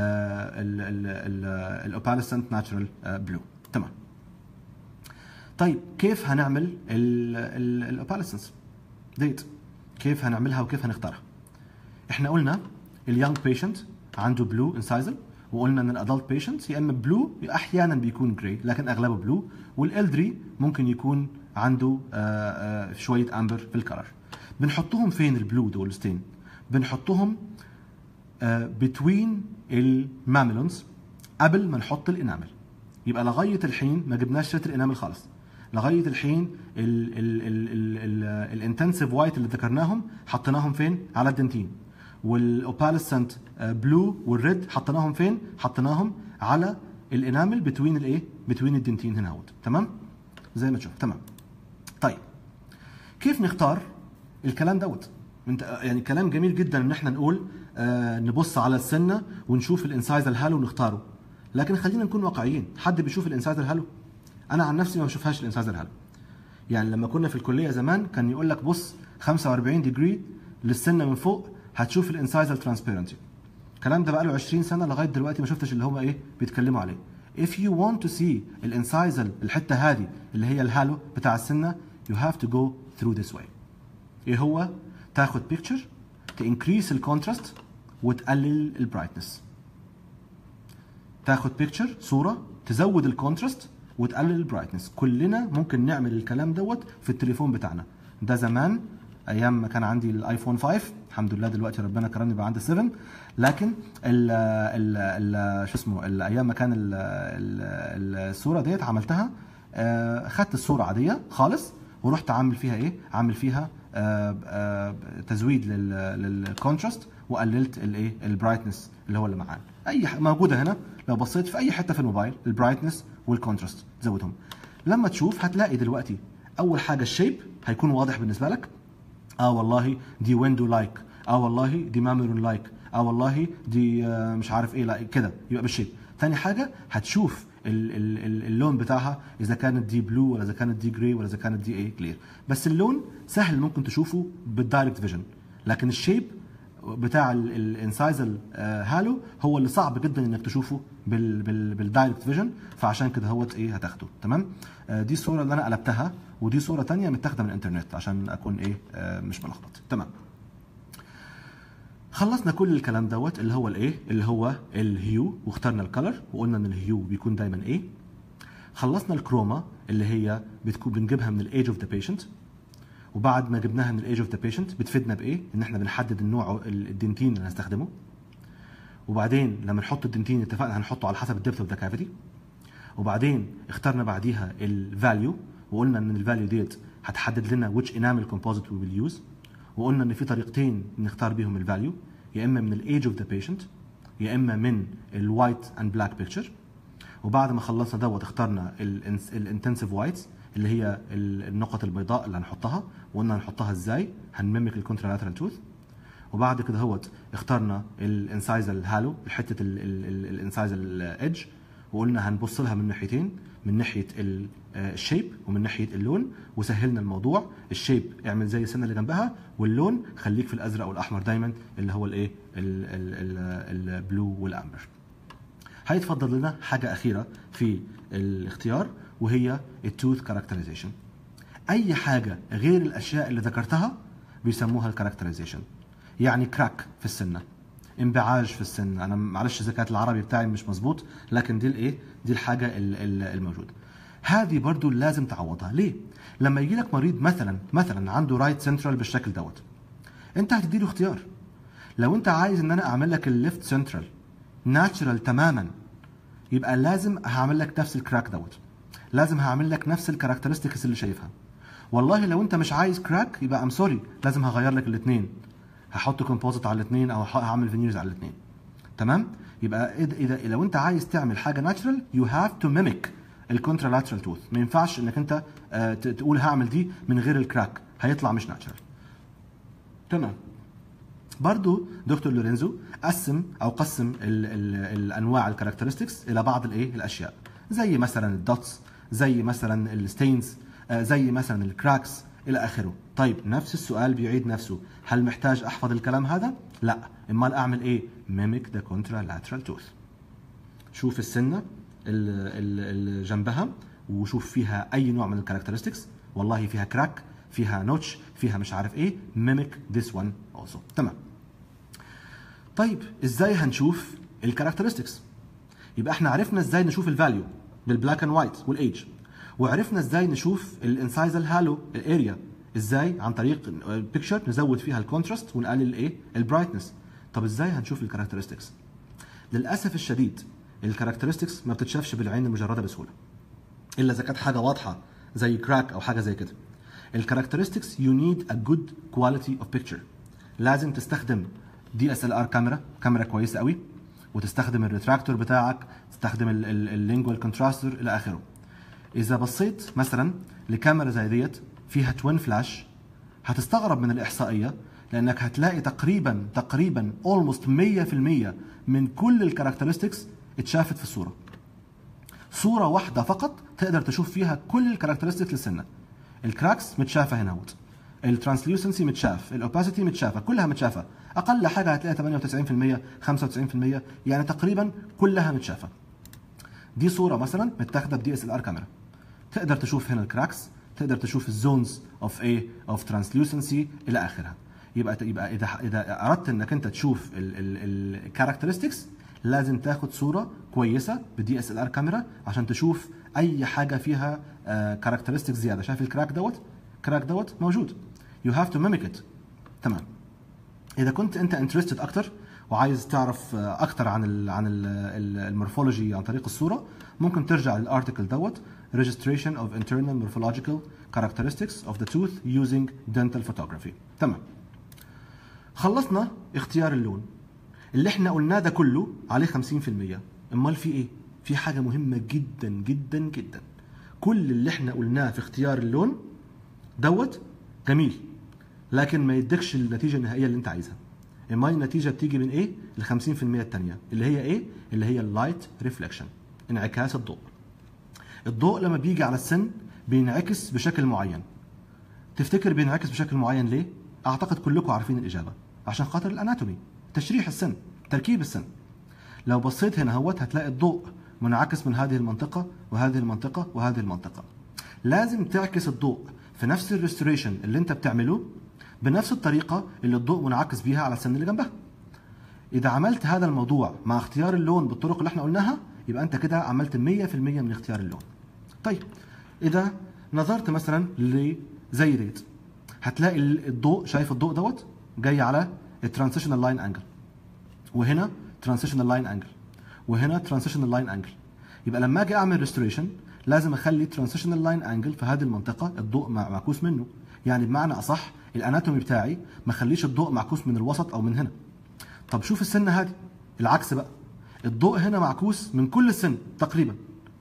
Speaker 1: الاوبالسنت ناتشرال بلو تمام طيب كيف هنعمل الاوبالسنس ديت كيف هنعملها وكيف هنختارها احنا قلنا اليونج بيشنت عنده بلو انسايزل وقلنا ان الادلت بيشنت يا اما بلو احيانا بيكون جراي لكن اغلبه بلو والالدري ممكن يكون عنده آآ آآ شويه امبر في الكلر بنحطهم فين البلو دولستين بنحطهم بتوين الماميلونز قبل ما نحط الانامل يبقى لغايه الحين ما جبناش شتر الانامل خالص لغايه الحين الانتنسيف وايت اللي ذكرناهم حطيناهم فين على الدنتين والاوبالسنت بلو والريد حطيناهم فين حطيناهم على الانامل بتوين الايه بتوين الدنتين هنا اهوت تمام زي ما تشوف تمام طيب كيف نختار الكلام دوت انت يعني كلام جميل جدا ان احنا نقول آه نبص على السنه ونشوف الانسايز الهالو ونختاره لكن خلينا نكون واقعيين حد بيشوف الانسايز الهالو انا عن نفسي ما بشوفهاش الانسايز الهالو يعني لما كنا في الكليه زمان كان يقول لك بص 45 ديجري للسنه من فوق هتشوف الانسايزال ترانسبيرنسي الكلام ده بقى له 20 سنه لغايه دلوقتي ما شفتش اللي هم ايه بيتكلموا عليه if you want to see الانسايزال الحته هذه اللي هي الهالو بتاع السنه you have to go through this way ايه هو تاخد بيكتشر تنكريس الكونتراست وتقلل البرايتنس تاخد بيكتشر صوره تزود الكونتراست وتقلل البرايتنس كلنا ممكن نعمل الكلام دوت في التليفون بتاعنا ده زمان ايام ما كان عندي الايفون 5 الحمد لله دلوقتي ربنا كرمني بقى عندي 7 لكن ال ال ال شو اسمه ال- ايام ما كان ال- ال- الصوره ديت عملتها آه، خدت الصوره عاديه خالص ورحت عامل فيها ايه عامل فيها آه، آه، تزويد للكونتراست وقللت الايه البرايتنس اللي هو اللي معانا اي ح- موجوده هنا لو بصيت في اي حته في الموبايل البرايتنس والكونتراست زودهم لما تشوف هتلاقي دلوقتي اول حاجه الشيب هيكون واضح بالنسبه لك اه والله دي ويندو لايك اه والله دي ماميرون لايك اه والله دي آه، مش عارف ايه لا كده يبقى بالشيب تاني حاجه هتشوف ال- ال- ال- اللون بتاعها اذا كانت دي بلو ولا اذا كانت دي جراي ولا اذا كانت دي ايه كلير بس اللون سهل ممكن تشوفه بالدايركت فيجن لكن الشيب بتاع الانسايزل هالو هو اللي صعب جدا انك تشوفه بال بال بالدايركت فيجن فعشان كده هوت ايه هتاخده تمام آه، دي الصوره اللي انا قلبتها ودي صوره تانية متاخده من الانترنت عشان اكون ايه آه، مش ملخبط تمام خلصنا كل الكلام دوت اللي هو الايه اللي هو الهيو واخترنا الكلر وقلنا ان الهيو بيكون دايما ايه خلصنا الكروما اللي هي بتكون بنجيبها من الايج اوف ذا بيشنت وبعد ما جبناها من الايج اوف ذا بيشنت بتفيدنا بايه ان احنا بنحدد النوع الدنتين اللي هنستخدمه وبعدين لما نحط الدنتين اتفقنا هنحطه على حسب الدبث اوف ذا كافيتي وبعدين اخترنا بعديها الفاليو وقلنا ان الفاليو ديت هتحدد لنا which enamel composite we will use وقلنا ان في طريقتين نختار بيهم الفاليو يا اما من الايج اوف ذا بيشنت يا اما من الوايت اند بلاك بيكتشر وبعد ما خلصنا دوت اخترنا الانتنسيف وايتس اللي هي ال- النقط البيضاء اللي هنحطها وقلنا هنحطها ازاي هنميمك الكونترالاترال توث وبعد كده هوت اخترنا الانسايزال هالو حته الانسايزال ايدج وقلنا هنبص لها من ناحيتين من ناحيه ال- آه، الشيب ومن ناحيه اللون وسهلنا الموضوع الشيب اعمل زي السنه اللي جنبها واللون خليك في الازرق والاحمر دايما اللي هو الايه ال- ال- ال- البلو والامبر هيتفضل لنا حاجه اخيره في الاختيار وهي التوث كاركترايزيشن اي حاجه غير الاشياء اللي ذكرتها بيسموها الكاركترايزيشن يعني كراك في السنه انبعاج في السن انا معلش اذا كانت العربي بتاعي مش مظبوط لكن دي الايه دي الحاجه ال- ال- الموجوده هذه برضو لازم تعوضها ليه لما يجي لك مريض مثلا مثلا عنده رايت سنترال بالشكل دوت انت هتدي له اختيار لو انت عايز ان انا اعمل لك الليفت سنترال ناتشرال تماما يبقى لازم هعمل لك نفس الكراك دوت لازم هعمل لك نفس الكاركترستكس اللي شايفها والله لو انت مش عايز كراك يبقى ام سوري لازم هغير لك الاثنين هحط كومبوزيت على الاثنين او ه- هعمل فينيرز على الاثنين تمام يبقى اذا اذا لو انت عايز تعمل حاجه ناتشرال يو هاف تو ميميك الكونترالاترال توث ما ينفعش انك انت آه، ت- تقول هعمل دي من غير الكراك هيطلع مش ناتشرال تمام برضو دكتور لورينزو قسم او قسم ال ال الانواع الكاركترستكس الى بعض الايه الاشياء زي مثلا الدوتس زي مثلا الستينز آه، زي مثلا الكراكس الى اخره طيب نفس السؤال بيعيد نفسه هل محتاج احفظ الكلام هذا لا امال اعمل ايه ميميك ذا contralateral توث شوف السنه ال- ال- اللي جنبها وشوف فيها اي نوع من الكاركترستكس والله فيها كراك فيها نوتش فيها مش عارف ايه ميميك ذس وان also تمام طيب ازاي هنشوف الكاركترستكس يبقى احنا عرفنا ازاي نشوف الفاليو بالبلاك اند وايت والايدج وعرفنا ازاي نشوف الانسايزال هالو الاريا ازاي عن طريق البيكتشر نزود فيها الكونتراست ونقلل الايه البرايتنس طب ازاي هنشوف الكاركترستكس للاسف الشديد الكاركترستكس ما بتتشافش بالعين المجرده بسهوله الا اذا كانت حاجه واضحه زي كراك او حاجه زي كده الكاركترستكس يو نيد ا جود كواليتي اوف بيكتشر لازم تستخدم دي اس ال ار كاميرا كاميرا كويسه قوي وتستخدم الريتراكتور بتاعك تستخدم اللينجوال كونتراستور الى اخره اذا بصيت مثلا لكاميرا زي ديت فيها توين فلاش هتستغرب من الاحصائيه لانك هتلاقي تقريبا تقريبا اولموست 100% من كل الكاركترستكس اتشافت في الصوره صوره واحده فقط تقدر تشوف فيها كل الكاركترستكس للسنه الكراكس متشافه هنا اهوت الترانسليوسنسي متشاف الاوباسيتي متشافه كلها متشافه اقل حاجه هتلاقيها 98% 95% يعني تقريبا كلها متشافه دي صوره مثلا متاخده بدي اس ال ار كاميرا تقدر تشوف هنا الكراكس تقدر تشوف الزونز اوف ايه اوف ترانسليوسنسي الى اخرها يبقى يبقى اذا اذا اردت انك انت تشوف الكاركترستكس لازم تاخد صوره كويسه بدي اس ال ار كاميرا عشان تشوف اي حاجه فيها كاركترستكس زياده شايف الكراك دوت كراك دوت موجود يو هاف تو ميميك ات تمام اذا كنت انت انترستد اكتر وعايز تعرف آه، اكتر عن ال عن ال- ال- المورفولوجي عن طريق الصوره ممكن ترجع للارتكل دوت registration of internal morphological characteristics of the tooth using dental photography تمام خلصنا اختيار اللون اللي احنا قلناه ده كله عليه 50% امال في ايه في حاجه مهمه جدا جدا جدا كل اللي احنا قلناه في اختيار اللون دوت جميل لكن ما يديكش النتيجه النهائيه اللي انت عايزها امال النتيجه بتيجي من ايه ال 50% الثانيه اللي هي ايه اللي هي اللايت ريفليكشن انعكاس الضوء الضوء لما بيجي على السن بينعكس بشكل معين تفتكر بينعكس بشكل معين ليه اعتقد كلكم عارفين الاجابه عشان خاطر الاناتومي تشريح السن تركيب السن لو بصيت هنا هوت هتلاقي الضوء منعكس من هذه المنطقه وهذه المنطقه وهذه المنطقه لازم تعكس الضوء في نفس الريستوريشن اللي انت بتعمله بنفس الطريقه اللي الضوء منعكس بيها على السن اللي جنبها اذا عملت هذا الموضوع مع اختيار اللون بالطرق اللي احنا قلناها يبقى انت كده عملت 100% من اختيار اللون طيب اذا نظرت مثلا لزي ديت هتلاقي الضوء شايف الضوء دوت جاي على الترانزيشنال لاين انجل وهنا ترانزيشنال لاين انجل وهنا ترانزيشنال لاين انجل يبقى لما اجي اعمل ريستوريشن لازم اخلي ترانزيشنال لاين انجل في هذه المنطقه الضوء مع- معكوس منه يعني بمعنى اصح الاناتومي بتاعي ما اخليش الضوء معكوس من الوسط او من هنا طب شوف السنه هذه العكس بقى الضوء هنا معكوس من كل السن تقريبا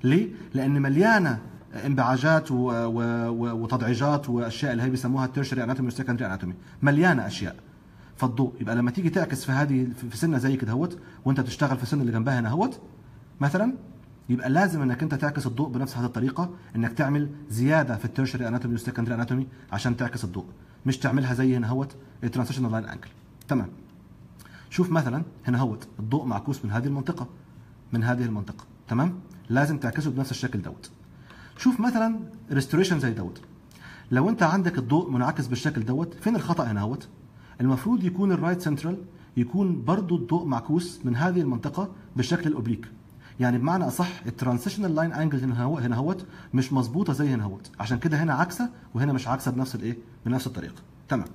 Speaker 1: ليه لان مليانه انبعاجات و... و... و... وتضعيجات واشياء اللي هي بيسموها التيرشري اناتومي والسكندري اناتومي مليانه اشياء فالضوء يبقى لما تيجي تعكس في هذه في سنه زي كده هوت وانت بتشتغل في السنه اللي جنبها هنا هوت مثلا يبقى لازم انك انت تعكس الضوء بنفس هذه الطريقه انك تعمل زياده في التيرشري اناتومي والسكندري اناتومي عشان تعكس الضوء مش تعملها زي هنا هوت الترانسيشنال لاين انجل تمام شوف مثلا هنا هوت الضوء معكوس من هذه المنطقه من هذه المنطقه تمام لازم تعكسه بنفس الشكل دوت شوف مثلا ريستوريشن زي دوت لو انت عندك الضوء منعكس بالشكل دوت فين الخطا هنا هوت المفروض يكون الرايت سنترال يكون برضو الضوء معكوس من هذه المنطقه بالشكل الاوبليك يعني بمعنى اصح الترانزيشنال لاين انجل هنا هو هنا هوت مش مظبوطه زي هنا هوت عشان كده هنا عكسه وهنا مش عكسه بنفس الايه بنفس الطريقه تمام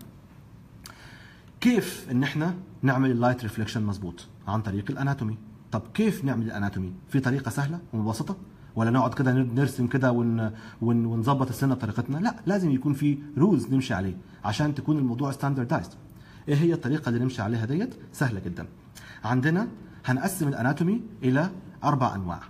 Speaker 1: كيف ان احنا نعمل اللايت ريفليكشن مظبوط عن طريق الاناتومي طب كيف نعمل الاناتومي في طريقه سهله ومبسطه ولا نقعد كده نرسم كده ون... ون... ونظبط السنه بطريقتنا لا لازم يكون في رولز نمشي عليه عشان تكون الموضوع ستاندردايزد ايه هي الطريقه اللي نمشي عليها ديت سهله جدا عندنا هنقسم الاناتومي الى اربع انواع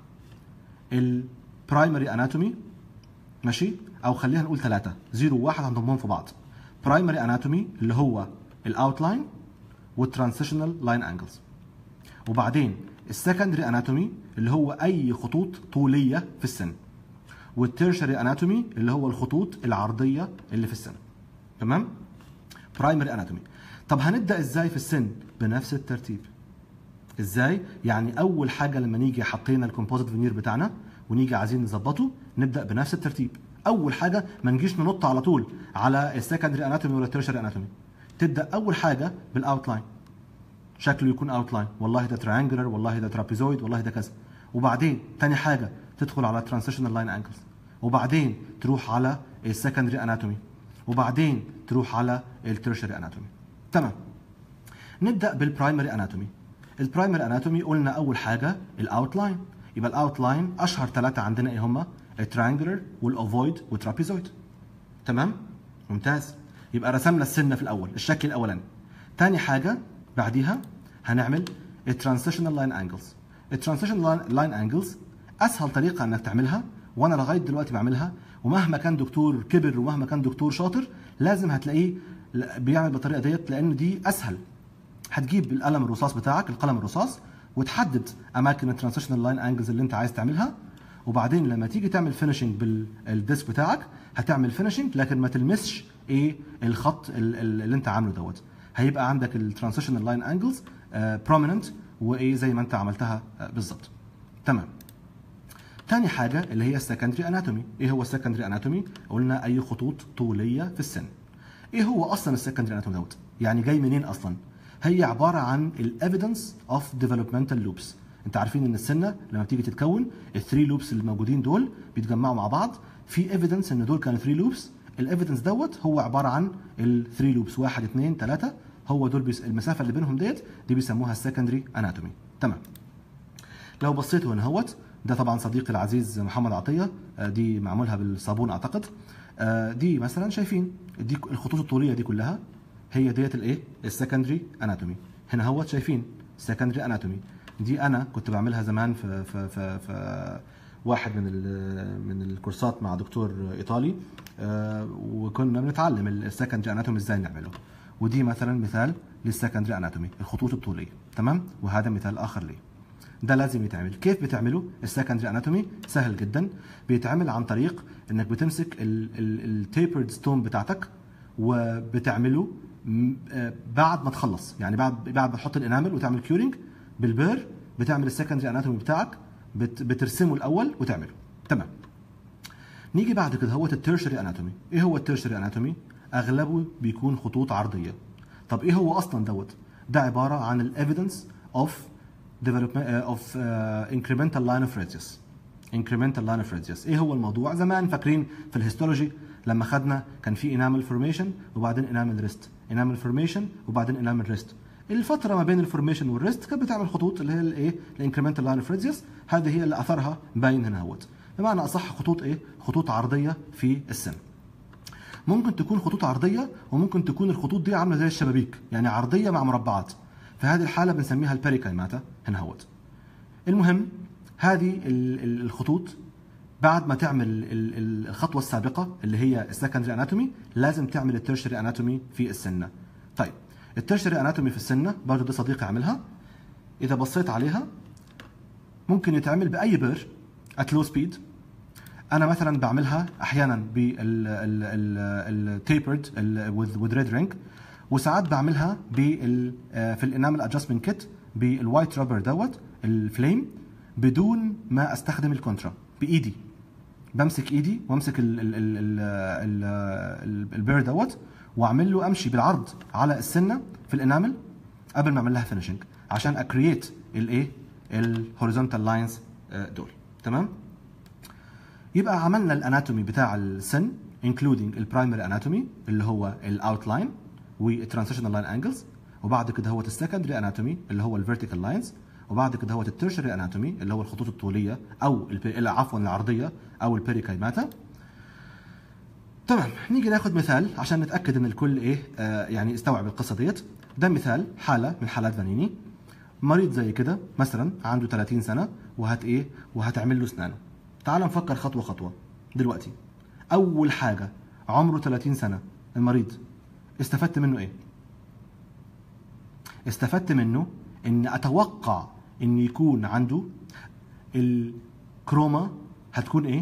Speaker 1: البرايمري اناتومي ماشي او خلينا نقول ثلاثه زيرو وواحد هنضمهم في بعض برايمري اناتومي اللي هو الاوتلاين والترانسيشنال لاين انجلز وبعدين السكندري اناتومي اللي هو اي خطوط طوليه في السن والتيرشري اناتومي اللي هو الخطوط العرضيه اللي في السن تمام برايمري اناتومي طب هنبدا ازاي في السن بنفس الترتيب ازاي يعني اول حاجه لما نيجي حطينا الكومبوزيت فينير بتاعنا ونيجي عايزين نظبطه نبدا بنفس الترتيب اول حاجه ما نجيش ننط على طول على السكندري اناتومي ولا التيرشري اناتومي تبدا اول حاجه بالاوتلاين شكله يكون اوتلاين والله ده تريانجلر والله ده ترابيزويد والله ده كذا وبعدين تاني حاجه تدخل على ترانزيشنال لاين انجلز وبعدين تروح على السكندري اناتومي وبعدين تروح على التيرشري اناتومي تمام نبدا بالبرايمري اناتومي البرايمري اناتومي قلنا اول حاجه الاوتلاين يبقى الاوتلاين اشهر ثلاثه عندنا ايه هما التريانجلر والاوفويد والترابيزويد تمام ممتاز يبقى رسمنا السنه في الاول الشكل الاولاني تاني حاجه بعديها هنعمل الترانزيشنال لاين انجلز الترانزيشنال لاين انجلز اسهل طريقه انك تعملها وانا لغايه دلوقتي بعملها ومهما كان دكتور كبر ومهما كان دكتور شاطر لازم هتلاقيه بيعمل بالطريقه ديت لان دي اسهل هتجيب القلم الرصاص بتاعك القلم الرصاص وتحدد اماكن الترانزيشنال لاين انجلز اللي انت عايز تعملها وبعدين لما تيجي تعمل فينشنج بالديسك بتاعك هتعمل فينشنج لكن ما تلمسش ايه الخط اللي انت عامله دوت هيبقى عندك الترانزيشنال لاين انجلز بروميننت وايه زي ما انت عملتها بالظبط تمام تاني حاجة اللي هي السكندري اناتومي ايه هو السكندري اناتومي قلنا اي خطوط طولية في السن ايه هو اصلا السكندري اناتومي دوت يعني جاي منين اصلا هي عبارة عن الايفيدنس اوف ديفلوبمنتال لوبس انت عارفين ان السنة لما بتيجي تتكون الثري لوبس اللي موجودين دول بيتجمعوا مع بعض في ايفيدنس ان دول كانوا ثري لوبس الايفيدنس دوت هو عبارة عن الثري لوبس واحد اثنين ثلاثة هو دول بيس المسافة اللي بينهم ديت دي بيسموها السكندري اناتومي تمام لو بصيتوا هنا اهوت ده طبعا صديقي العزيز محمد عطيه دي معمولها بالصابون اعتقد دي مثلا شايفين دي الخطوط الطوليه دي كلها هي ديت الايه السكندري اناتومي هنا اهوت شايفين سكندري اناتومي دي انا كنت بعملها زمان في في في, في واحد من من الكورسات مع دكتور ايطالي وكنا بنتعلم السكندري اناتومي ازاي نعمله ودي مثلا مثال للسكندري اناتومي الخطوط الطوليه تمام وهذا مثال اخر ليه ده لازم يتعمل كيف بتعمله السكندري اناتومي سهل جدا بيتعمل عن طريق انك بتمسك التيبرد ستون بتاعتك وبتعمله بعد ما تخلص يعني بعد بعد ما تحط الانامل وتعمل كيورنج بالبير بتعمل السكندري اناتومي بتاعك بت بترسمه الاول وتعمله تمام نيجي بعد كده هو التيرشري اناتومي ايه هو التيرشري اناتومي اغلبه بيكون خطوط عرضيه طب ايه هو اصلا دوت ده عباره عن الايفيدنس اوف development uh, of uh, incremental line of radius incremental line of radius ايه هو الموضوع زمان فاكرين في الهيستولوجي لما خدنا كان في انامل فورميشن وبعدين انامل ريست انامل فورميشن وبعدين انامل ريست الفتره ما بين الفورميشن والريست كانت بتعمل خطوط اللي هي الايه الانكريمنتال لاين اوف راديوس هذه هي اللي اثرها باين هنا اهوت بمعنى اصح خطوط ايه خطوط عرضيه في السن ممكن تكون خطوط عرضيه وممكن تكون الخطوط دي عامله زي الشبابيك يعني عرضيه مع مربعات في هذه الحاله بنسميها البيريكايماتا هنا اهوت المهم هذه الخطوط بعد ما تعمل ال- ال- الخطوه السابقه اللي هي السكندري اناتومي لازم تعمل الترشري اناتومي في السنه طيب الترشري اناتومي في السنه برضه ده صديقي عاملها اذا بصيت عليها ممكن يتعمل باي بير ات لو سبيد انا مثلا بعملها احيانا بالتيبرد with ريد رينج وساعات بعملها بال آه، في الانامل ادجستمنت كيت بالوايت رابر دوت الفليم بدون ما استخدم الكونترا بايدي بمسك ايدي وامسك ال- ال- ال- ال- ال- البير دوت واعمل له امشي بالعرض على السنه في الانامل قبل ما اعمل لها فينشنج عشان اكرييت الايه الهوريزونتال لاينز دول تمام يبقى عملنا الاناتومي بتاع السن including البرايمري اناتومي اللي هو الاوتلاين والترانسيشنال لاين انجلز وبعد كده هو السكندري اناتومي اللي هو الفيرتيكال لاينز وبعد كده هو التيرشري اناتومي اللي هو الخطوط الطوليه او الب- عفوا العرضيه او البيريكايماتا تمام نيجي ناخد مثال عشان نتاكد ان الكل ايه آه يعني استوعب القصه ديت ده مثال حاله من حالات فانيني مريض زي كده مثلا عنده 30 سنه وهت ايه وهتعمل له اسنانه تعال نفكر خطوه خطوه دلوقتي اول حاجه عمره 30 سنه المريض استفدت منه ايه استفدت منه ان اتوقع ان يكون عنده الكروما هتكون ايه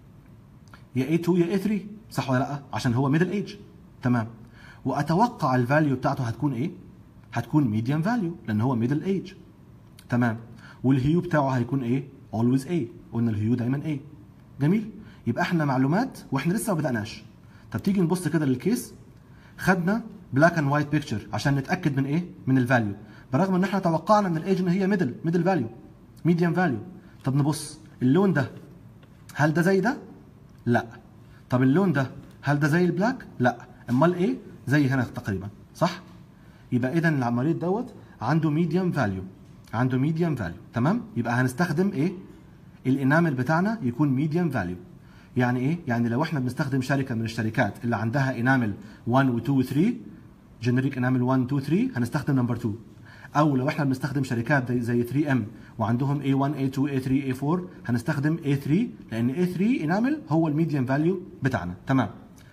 Speaker 1: يا A2 يا A3 صح ولا لا عشان هو ميدل ايج تمام واتوقع الفاليو بتاعته هتكون ايه هتكون ميديم فاليو لان هو ميدل ايج تمام والهيو بتاعه هيكون ايه always A قلنا الهيو دايما A جميل يبقى احنا معلومات واحنا لسه ما بدأناش طب تيجي نبص كده للكيس خدنا بلاك اند وايت بيكتشر عشان نتاكد من ايه من الفاليو برغم ان احنا توقعنا من الايج ان هي ميدل ميدل فاليو ميديم فاليو طب نبص اللون ده هل ده زي ده لا طب اللون ده هل ده زي البلاك لا امال ايه زي هنا تقريبا صح يبقى اذا المريض دوت عنده ميديم فاليو عنده ميديم فاليو تمام يبقى هنستخدم ايه الانامل بتاعنا يكون ميديم فاليو يعني ايه يعني لو احنا بنستخدم شركه من الشركات اللي عندها انامل 1 و 2 و 3 جنريك انامل 1 2 3 هنستخدم نمبر 2 او لو احنا بنستخدم شركات زي- زي 3 ام وعندهم A1 A2 A3 A4 هنستخدم A3 لان A3 انامل هو الميديم فاليو بتاعنا تمام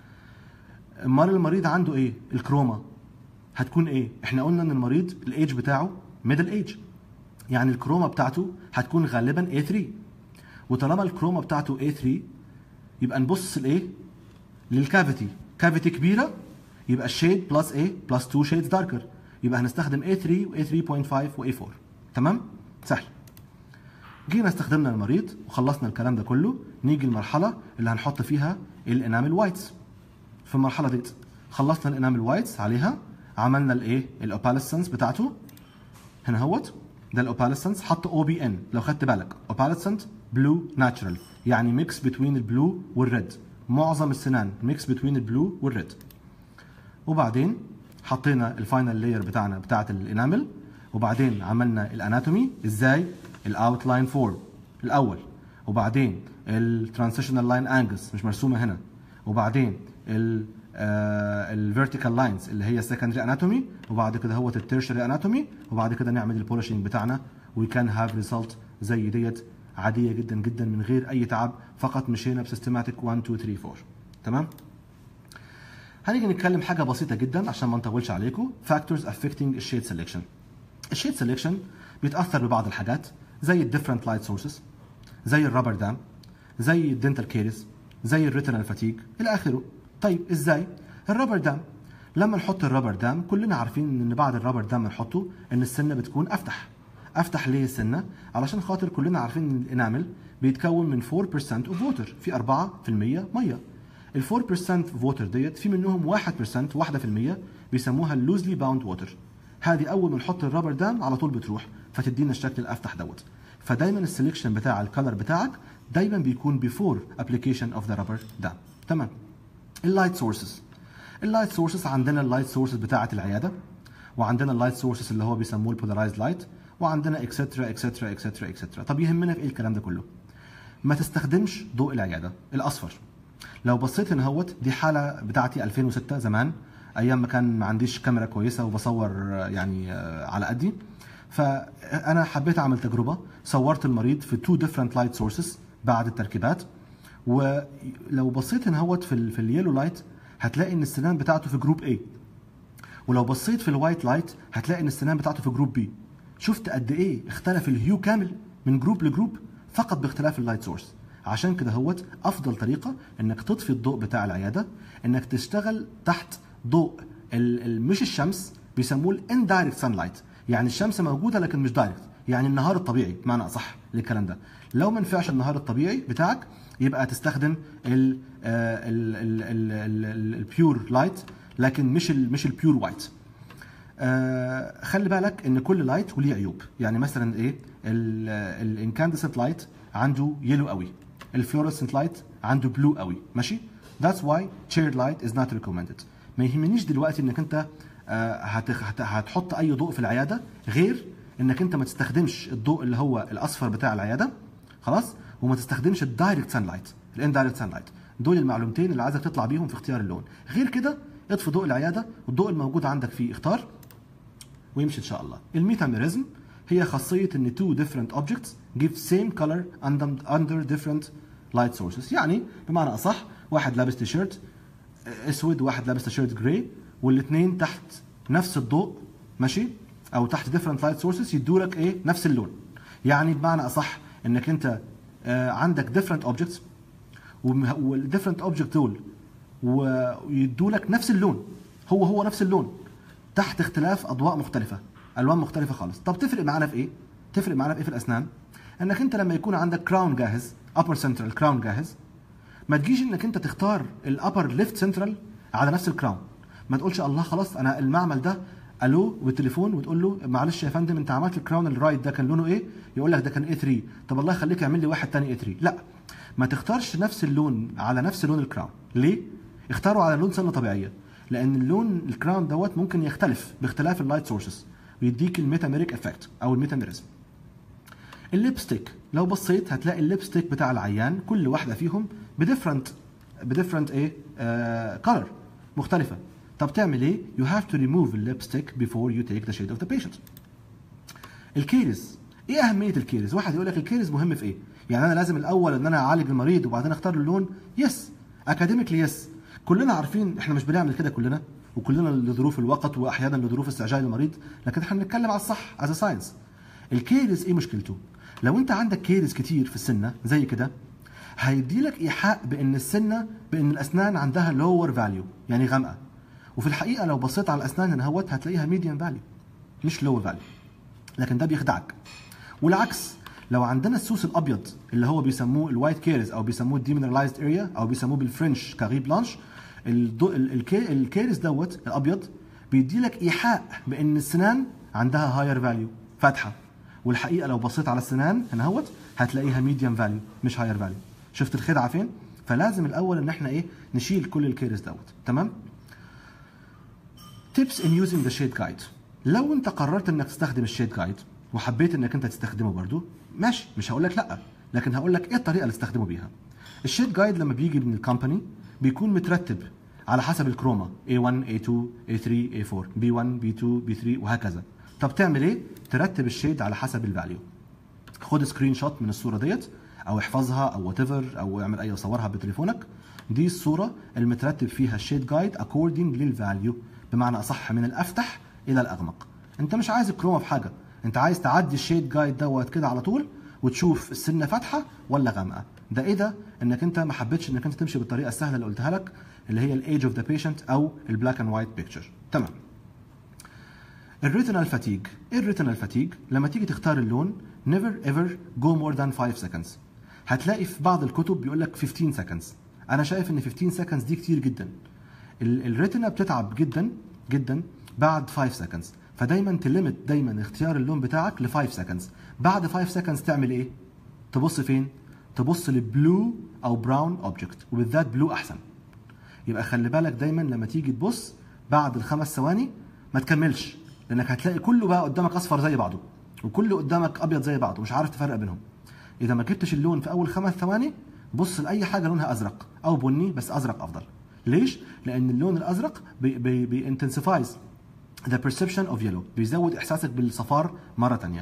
Speaker 1: امال المريض عنده ايه الكروما هتكون ايه احنا قلنا ان المريض الايج بتاعه ميدل ايج يعني الكروما بتاعته هتكون غالبا A3 وطالما الكروما بتاعته A3 يبقى نبص لايه للكافيتي كافيتي كبيره يبقى الشيد بلس A بلس 2 شيدز داركر يبقى هنستخدم A3 و A3.5 و A4 تمام سهل جينا استخدمنا المريض وخلصنا الكلام ده كله نيجي المرحله اللي هنحط فيها الانامل وايتس في المرحله ديت خلصنا الانامل وايتس عليها عملنا الايه الاوبالسنس بتاعته هنا اهوت ده الاوبالسنس حط او بي ان لو خدت بالك اوبالسنت بلو ناتشرال يعني ميكس بتوين البلو والريد معظم السنان ميكس بتوين البلو والريد وبعدين حطينا الفاينل لاير بتاعنا بتاعه الانامل وبعدين عملنا الاناتومي ازاي الاوتلاين فور الاول وبعدين الترانزيشنال لاين انجلز مش مرسومه هنا وبعدين ال الفيرتيكال لاينز اللي هي السكندري اناتومي وبعد كده هو التيرشري اناتومي وبعد كده نعمل البولشنج بتاعنا وي كان هاف ريزلت زي ديت عاديه جدا جدا من غير اي تعب فقط مشينا بسيستماتيك 1 2 3 4 تمام هنيجي نتكلم حاجه بسيطه جدا عشان ما نطولش عليكم فاكتورز افكتنج الشيد سelection الشيد سelection بيتاثر ببعض الحاجات زي الديفرنت لايت سورسز زي الرابر دام زي الدنتال كيرس زي الريتنال فاتيج الى اخره طيب ازاي الرابر دام لما نحط الرابر دام كلنا عارفين ان بعد الرابر دام نحطه ان السنه بتكون افتح افتح ليه السنه علشان خاطر كلنا عارفين ان الانامل بيتكون من 4% اوف ووتر في 4% ميه ال 4% ووتر ديت في منهم 1% 1% بيسموها اللوزلي باوند ووتر هذه اول ما نحط الرابر دام على طول بتروح فتدينا الشكل الافتح دوت فدايما السلكشن بتاع الكلر بتاعك دايما بيكون بيفور ابلكيشن اوف ذا رابر دام تمام اللايت سورسز اللايت سورسز عندنا اللايت سورسز بتاعه العياده وعندنا اللايت سورسز اللي هو بيسموه البولارايزد لايت وعندنا اكسترا اكسترا اكسترا اكسترا طب يهمنا في ايه الكلام ده كله ما تستخدمش ضوء العياده الاصفر لو بصيت هنا اهوت دي حاله بتاعتي 2006 زمان ايام ما كان ما عنديش كاميرا كويسه وبصور يعني على قدي فانا حبيت اعمل تجربه صورت المريض في تو ديفرنت لايت سورسز بعد التركيبات ولو بصيت هنا هوت في ال في اليلو لايت هتلاقي ان السنان بتاعته في جروب A ولو بصيت في الوايت لايت هتلاقي ان السنان بتاعته في جروب بي شفت قد ايه اختلف الهيو كامل من جروب لجروب فقط باختلاف اللايت سورس عشان كده هوت افضل طريقه انك تطفي الضوء بتاع العياده انك تشتغل تحت ضوء ال- ال- مش الشمس بيسموه الاندايركت سان لايت يعني الشمس موجوده لكن مش دايركت يعني النهار الطبيعي بمعنى اصح للكلام ده لو ما نفعش النهار الطبيعي بتاعك يبقى تستخدم البيور لايت لكن مش ال مش البيور وايت آه خلي بالك ان كل لايت وليه عيوب يعني مثلا ايه الانكاندسنت لايت عنده يلو قوي الفلورسنت لايت عنده بلو قوي ماشي That's why chaired light is not recommended ما يهمنيش دلوقتي انك انت آه هت- هت- هتحط اي ضوء في العياده غير انك انت ما تستخدمش الضوء اللي هو الاصفر بتاع العياده خلاص وما تستخدمش الدايركت سان لايت الاندايركت سان لايت دول المعلومتين اللي عايزك تطلع بيهم في اختيار اللون غير كده اطفي ضوء العياده والضوء الموجود عندك فيه اختار ويمشي ان شاء الله الميتاميريزم هي خاصيه ان two different objects give same color under, under different light sources يعني بمعنى اصح واحد لابس تيشيرت اسود وواحد لابس تيشيرت جراي والاثنين تحت نفس الضوء ماشي او تحت different light sources يدوا لك ايه نفس اللون يعني بمعنى اصح انك انت آه، عندك different objects والديفرنت اوبجكت دول ويدوا لك نفس اللون هو هو نفس اللون تحت اختلاف اضواء مختلفه الوان مختلفه خالص طب تفرق معانا في ايه تفرق معانا في ايه في الاسنان انك انت لما يكون عندك كراون جاهز ابر سنترال كراون جاهز ما تجيش انك انت تختار الابر ليفت سنترال على نفس الكراون ما تقولش الله خلاص انا المعمل ده الو بالتليفون وتقول له معلش يا فندم انت عملت الكراون الرايت ده كان لونه ايه يقول لك ده كان اي 3 طب الله يخليك اعمل لي واحد تاني اي 3 لا ما تختارش نفس اللون على نفس لون الكراون ليه اختاروا على لون سنه طبيعيه لان اللون الكراون دوت ممكن يختلف باختلاف اللايت سورسز ويديك الميتاميريك افكت او الميتاميريزم الليبستيك لو بصيت هتلاقي الليبستيك بتاع العيان كل واحده فيهم بديفرنت بديفرنت ايه كلر مختلفه طب تعمل ايه you have to remove الليبستيك before you take the shade of the patient الكيرز ايه اهميه الكيرز واحد يقول لك الكيرز مهم في ايه يعني انا لازم الاول ان انا اعالج المريض وبعدين اختار له اللون يس اكاديميكلي يس كلنا عارفين احنا مش بنعمل كده كلنا وكلنا لظروف الوقت واحيانا لظروف استعجال المريض لكن احنا بنتكلم على الصح از ساينس الكيرز ايه مشكلته لو انت عندك كيرز كتير في السنه زي كده هيدي لك ايحاء بان السنه بان الاسنان عندها لور فاليو يعني غامقه وفي الحقيقه لو بصيت على الاسنان هنا اهوت هتلاقيها ميديم فاليو مش لور فاليو لكن ده بيخدعك والعكس لو عندنا السوس الابيض اللي هو بيسموه الوايت كيرز او بيسموه الديمينرلايزد اريا او بيسموه بالفرنش كاري بلانش الدو- ال- الكي- الكيرز دوت الابيض بيدي لك ايحاء بان السنان عندها هاير فاليو فاتحه والحقيقه لو بصيت على السنان هنا اهوت هتلاقيها ميديم فاليو مش هاير فاليو شفت الخدعه فين فلازم الاول ان احنا ايه نشيل كل الكيرز دوت تمام tips in using the shade guide لو انت قررت انك تستخدم الشيد جايد وحبيت انك انت تستخدمه برضو ماشي مش هقول لك لا لكن هقول لك ايه الطريقه اللي تستخدمه بيها الشيد جايد لما بيجي من الكومباني بيكون مترتب على حسب الكروما A1 A2 A3 A4 B1 B2 B3 وهكذا طب تعمل ايه ترتب الشيد على حسب الفاليو خد سكرين شوت من الصوره ديت او احفظها او وات او اعمل اي صورها بتليفونك دي الصوره المترتب فيها الشيد جايد اكوردنج للفاليو بمعنى اصح من الافتح الى الاغمق انت مش عايز الكروما في حاجه انت عايز تعدي الشيد جايد دوت كده على طول وتشوف السنه فاتحه ولا غامقه ده ايه ده انك انت ما حبيتش انك انت تمشي بالطريقه السهله اللي قلتها لك اللي هي الايج اوف ذا بيشنت او البلاك اند وايت بيكتشر تمام الريتينال فاتيج ايه الريتينال فاتيج لما تيجي تختار اللون never ever go more than 5 seconds هتلاقي في بعض الكتب بيقول لك 15 seconds انا شايف ان 15 seconds دي كتير جدا ال- الريتنا بتتعب جدا جدا بعد 5 seconds فدايما تليمت دايما اختيار اللون بتاعك ل 5 seconds بعد 5 seconds تعمل ايه تبص فين تبص لبلو او براون اوبجكت وبالذات بلو احسن يبقى خلي بالك دايما لما تيجي تبص بعد الخمس ثواني ما تكملش لانك هتلاقي كله بقى قدامك اصفر زي بعضه وكله قدامك ابيض زي بعضه مش عارف تفرق بينهم اذا ما جبتش اللون في اول خمس ثواني بص لاي حاجه لونها ازرق او بني بس ازرق افضل ليش لان اللون الازرق بي بي بي intensifies the perception of yellow بيزود احساسك بالصفار مره تانية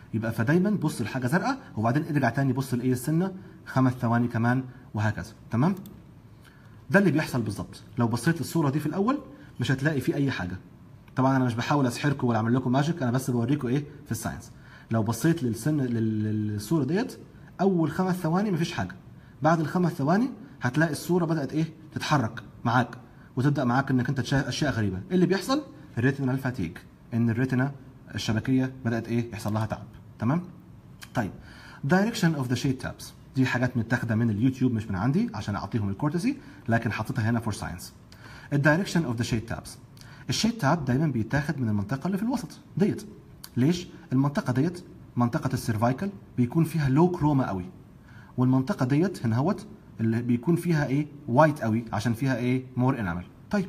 Speaker 1: يبقى فدايما بص لحاجه زرقاء وبعدين ارجع تاني بص لايه السنه خمس ثواني كمان وهكذا تمام ده اللي بيحصل بالظبط لو بصيت للصوره دي في الاول مش هتلاقي فيه اي حاجه طبعا انا مش بحاول اسحركم ولا اعمل لكم ماجيك انا بس بوريكم ايه في الساينس لو بصيت للسن لل- للصوره ديت اول خمس ثواني مفيش حاجه بعد الخمس ثواني هتلاقي الصوره بدات ايه تتحرك معاك وتبدا معاك انك انت تشاهد اشياء غريبه إيه اللي بيحصل الريتينال فاتيج ان الريتنا الشبكيه بدات ايه يحصل لها تعب تمام طيب دايركشن اوف ذا شيد تابس دي حاجات متاخده من اليوتيوب مش من عندي عشان اعطيهم الكورتسي لكن حطيتها هنا فور ساينس الدايركشن اوف ذا شيد تابس الشيد تاب دايما بيتاخد من المنطقه اللي في الوسط ديت ليش المنطقه ديت منطقه السيرفايكل بيكون فيها لو كروما قوي والمنطقه ديت هنا هوت اللي بيكون فيها ايه وايت قوي عشان فيها ايه مور انامل طيب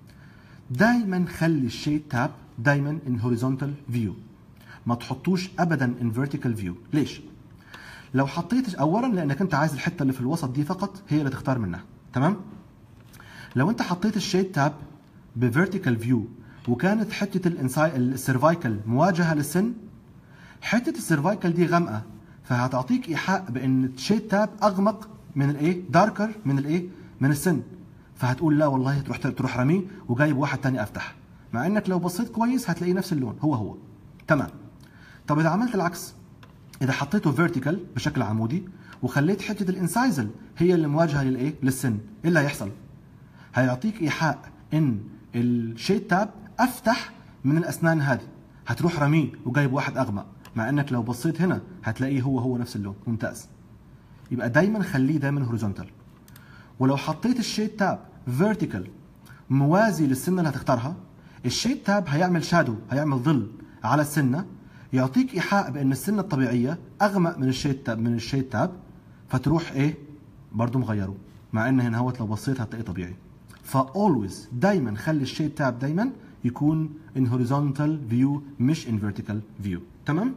Speaker 1: دايما خلي الشيد تاب دايما ان هوريزونتال فيو ما تحطوش ابدا ان فيرتيكال فيو ليش لو حطيت اولا لانك انت عايز الحته اللي في الوسط دي فقط هي اللي تختار منها تمام لو انت حطيت الشيد تاب بفيرتيكال فيو وكانت حته الانساي السيرفايكل مواجهه للسن حته السيرفايكل دي غامقه فهتعطيك ايحاء بان الشيد تاب اغمق من الايه داركر من الايه من السن فهتقول لا والله تروح تروح رميه وجايب واحد تاني افتح مع انك لو بصيت كويس هتلاقيه نفس اللون هو هو تمام طب اذا عملت العكس اذا حطيته فيرتيكال بشكل عمودي وخليت حته الانسايزل هي اللي مواجهه للايه للسن ايه اللي هيحصل هيعطيك ايحاء ان الشيد تاب افتح من الاسنان هذه هتروح رميه وجايب واحد اغمق مع انك لو بصيت هنا هتلاقيه هو هو نفس اللون ممتاز يبقى دايما خليه دايما هوريزونتال ولو حطيت الشيد تاب فيرتيكال موازي للسنه اللي هتختارها الشيد تاب هيعمل شادو هيعمل ظل على السنه يعطيك ايحاء بان السنه الطبيعيه اغمق من الشيد تاب من الشيد تاب فتروح ايه برضه مغيره مع ان هنا هوت لو بصيت هتلاقيه طبيعي فاولويز دايما خلي الشيد تاب دايما يكون ان هوريزونتال فيو مش ان فيرتيكال فيو تمام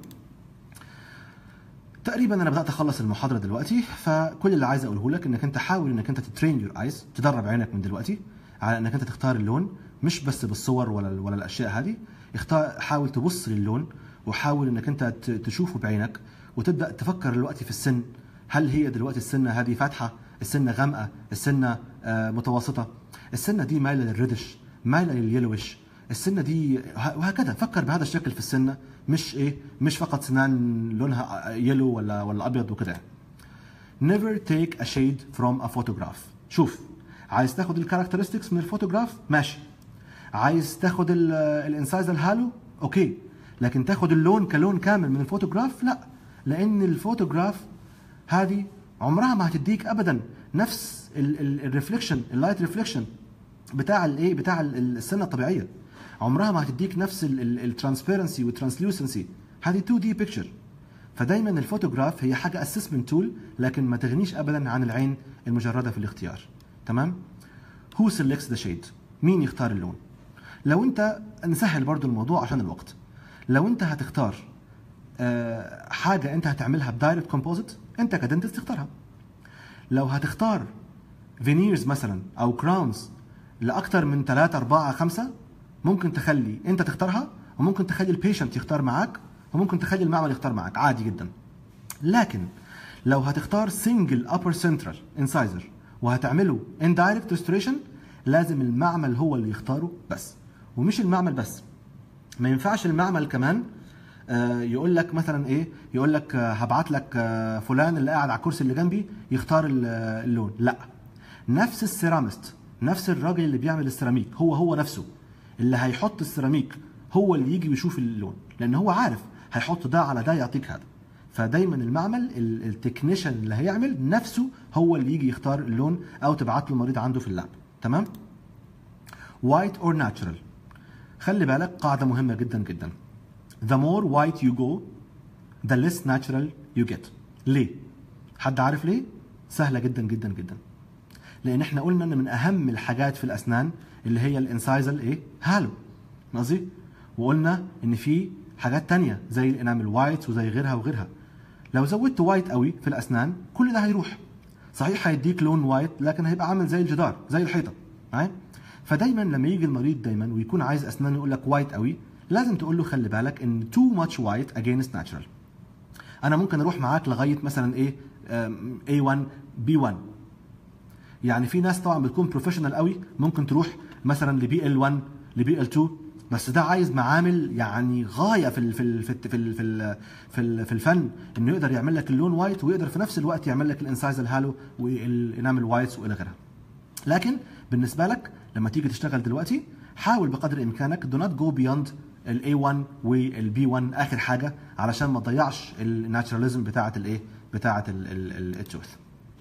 Speaker 1: تقريبا انا بدات اخلص المحاضره دلوقتي فكل اللي عايز اقوله لك انك انت حاول انك انت تترين يور ايز تدرب عينك من دلوقتي على انك انت تختار اللون مش بس بالصور ولا ولا الاشياء هذه اختار حاول تبص للون وحاول انك انت ت- تشوفه بعينك وتبدا تفكر دلوقتي في السن هل هي دلوقتي السنه هذه فاتحه السنه غامقه السنه آه، متوسطه السنه دي مايله للردش مايله لليلوش السنه دي وه- وهكذا فكر بهذا الشكل في السنه مش ايه مش فقط سنان لونها يلو ولا ولا ابيض وكده never take a shade from a photograph شوف عايز تاخد الكاركترستكس من الفوتوغراف ماشي عايز تاخد الانسايز الهالو اوكي لكن تاخد اللون كلون كامل من الفوتوغراف لا لان الفوتوغراف هذه عمرها ما هتديك ابدا نفس الريفليكشن اللايت ريفليكشن بتاع الايه بتاع ال- السنه الطبيعيه عمرها ما هتديك نفس الترانسبيرنسي والترانسلوسنسي هذه 2 دي بيكتشر فدايما الفوتوغراف هي حاجه اسسمنت تول لكن ما تغنيش ابدا عن العين المجرده في الاختيار تمام هو سيلكتس ذا شيد مين يختار اللون لو انت نسهل برضو الموضوع عشان الوقت لو انت هتختار آه، حاجه انت هتعملها بدايركت كومبوزيت انت كدنتست تختارها لو هتختار فينيرز مثلا او كراونز لاكثر من 3 4 5 ممكن تخلي انت تختارها وممكن تخلي البيشنت يختار معاك وممكن تخلي المعمل يختار معاك عادي جدا لكن لو هتختار سنجل ابر سنترال انسايزر وهتعمله اندايركت ريستوريشن لازم المعمل هو اللي يختاره بس ومش المعمل بس ما ينفعش المعمل كمان آه، يقول لك مثلا ايه يقول لك آه، هبعت لك آه، فلان اللي قاعد على الكرسي اللي جنبي يختار ال- آه، اللون لا نفس السيرامست نفس الراجل اللي بيعمل السيراميك هو هو نفسه اللي هيحط السيراميك هو اللي يجي ويشوف اللون لان هو عارف هيحط ده على ده يعطيك هذا فدايما المعمل ال- التكنيشن اللي هيعمل نفسه هو اللي يجي يختار اللون او تبعت له المريض عنده في اللاب تمام وايت اور ناتشرال خلي بالك قاعده مهمه جدا جدا the more white you go the less natural you get ليه حد عارف ليه سهله جدا جدا جدا لان احنا قلنا ان من اهم الحاجات في الاسنان اللي هي الانسايزل ايه هالو قصدي وقلنا ان في حاجات تانية زي الانامل وايت وزي غيرها وغيرها لو زودت وايت قوي في الاسنان كل ده هيروح صحيح هيديك لون وايت لكن هيبقى عامل زي الجدار زي الحيطه معايا فدايما لما يجي المريض دايما ويكون عايز اسنان يقول لك وايت قوي لازم تقول له خلي بالك ان too much white against natural انا ممكن اروح معاك لغايه مثلا ايه آم، A1 B1 يعني في ناس طبعا بتكون بروفيشنال قوي ممكن تروح مثلا لبي ال 1 لبي ال 2 بس ده عايز معامل يعني غايه في ال في ال في ال في ال في, ال في, ال في الفن انه يقدر يعمل لك اللون وايت ويقدر في نفس الوقت يعمل لك الانسايز الهالو والانامل وايتس والى غيرها لكن بالنسبه لك لما تيجي تشتغل دلوقتي حاول بقدر امكانك do not go beyond ال A1 وال B1 اخر حاجه علشان ما تضيعش الناتشراليزم بتاعه الايه بتاعه التوث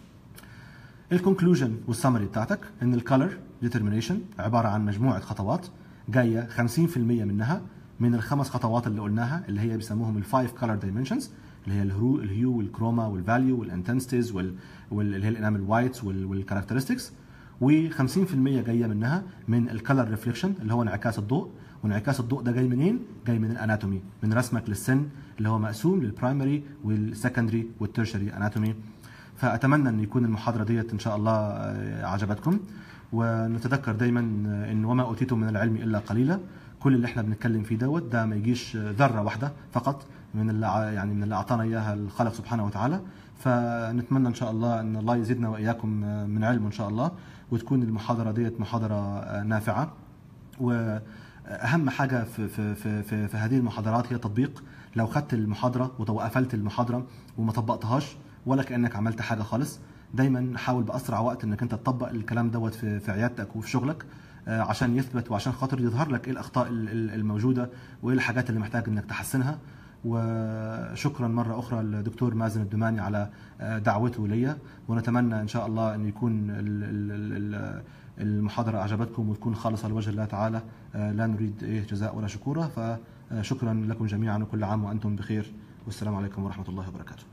Speaker 1: الكونكلوجن والسمري بتاعتك ان الكالر ديترمينيشن عباره عن مجموعه خطوات جايه 50% منها من الخمس خطوات اللي قلناها اللي هي بيسموهم الفايف كالر دايمنشنز اللي هي الهرو الهيو والكروما والفاليو والانتنسيتيز واللي هي الانامل وايتس والكاركترستكس و50% جايه منها من الكالر ريفليكشن اللي هو انعكاس الضوء وانعكاس الضوء ده جاي منين؟ جاي من الاناتومي من رسمك للسن اللي هو مقسوم للبرايمري والسكندري والتيرشري اناتومي فاتمنى ان يكون المحاضره ديت ان شاء الله آه، عجبتكم ونتذكر دايما آه، ان وما اوتيتم من العلم الا قليلا كل اللي احنا بنتكلم فيه دوت ده ما يجيش آه، ذره واحده فقط من اللي ع- يعني من اللي اعطانا اياها الخالق سبحانه وتعالى فنتمنى ان شاء الله ان الله يزيدنا واياكم آه، من علم ان شاء الله وتكون المحاضره ديت محاضره آه، نافعه واهم حاجه في في في في, في هذه المحاضرات هي تطبيق لو خدت المحاضره وقفلت المحاضره وما طبقتهاش ولا كانك عملت حاجه خالص دايما حاول باسرع وقت انك انت تطبق الكلام دوت في في عيادتك وفي شغلك آه، عشان يثبت وعشان خاطر يظهر لك ايه الاخطاء ال- ال- الموجوده وايه الحاجات اللي محتاج انك تحسنها وشكرا مره اخرى للدكتور مازن الدماني على آه، دعوته ليا ونتمنى ان شاء الله ان يكون ال- ال- ال- المحاضره اعجبتكم وتكون خالصه لوجه الله تعالى آه، لا نريد ايه جزاء ولا شكورا فشكرا لكم جميعا وكل عام وانتم بخير والسلام عليكم ورحمه الله وبركاته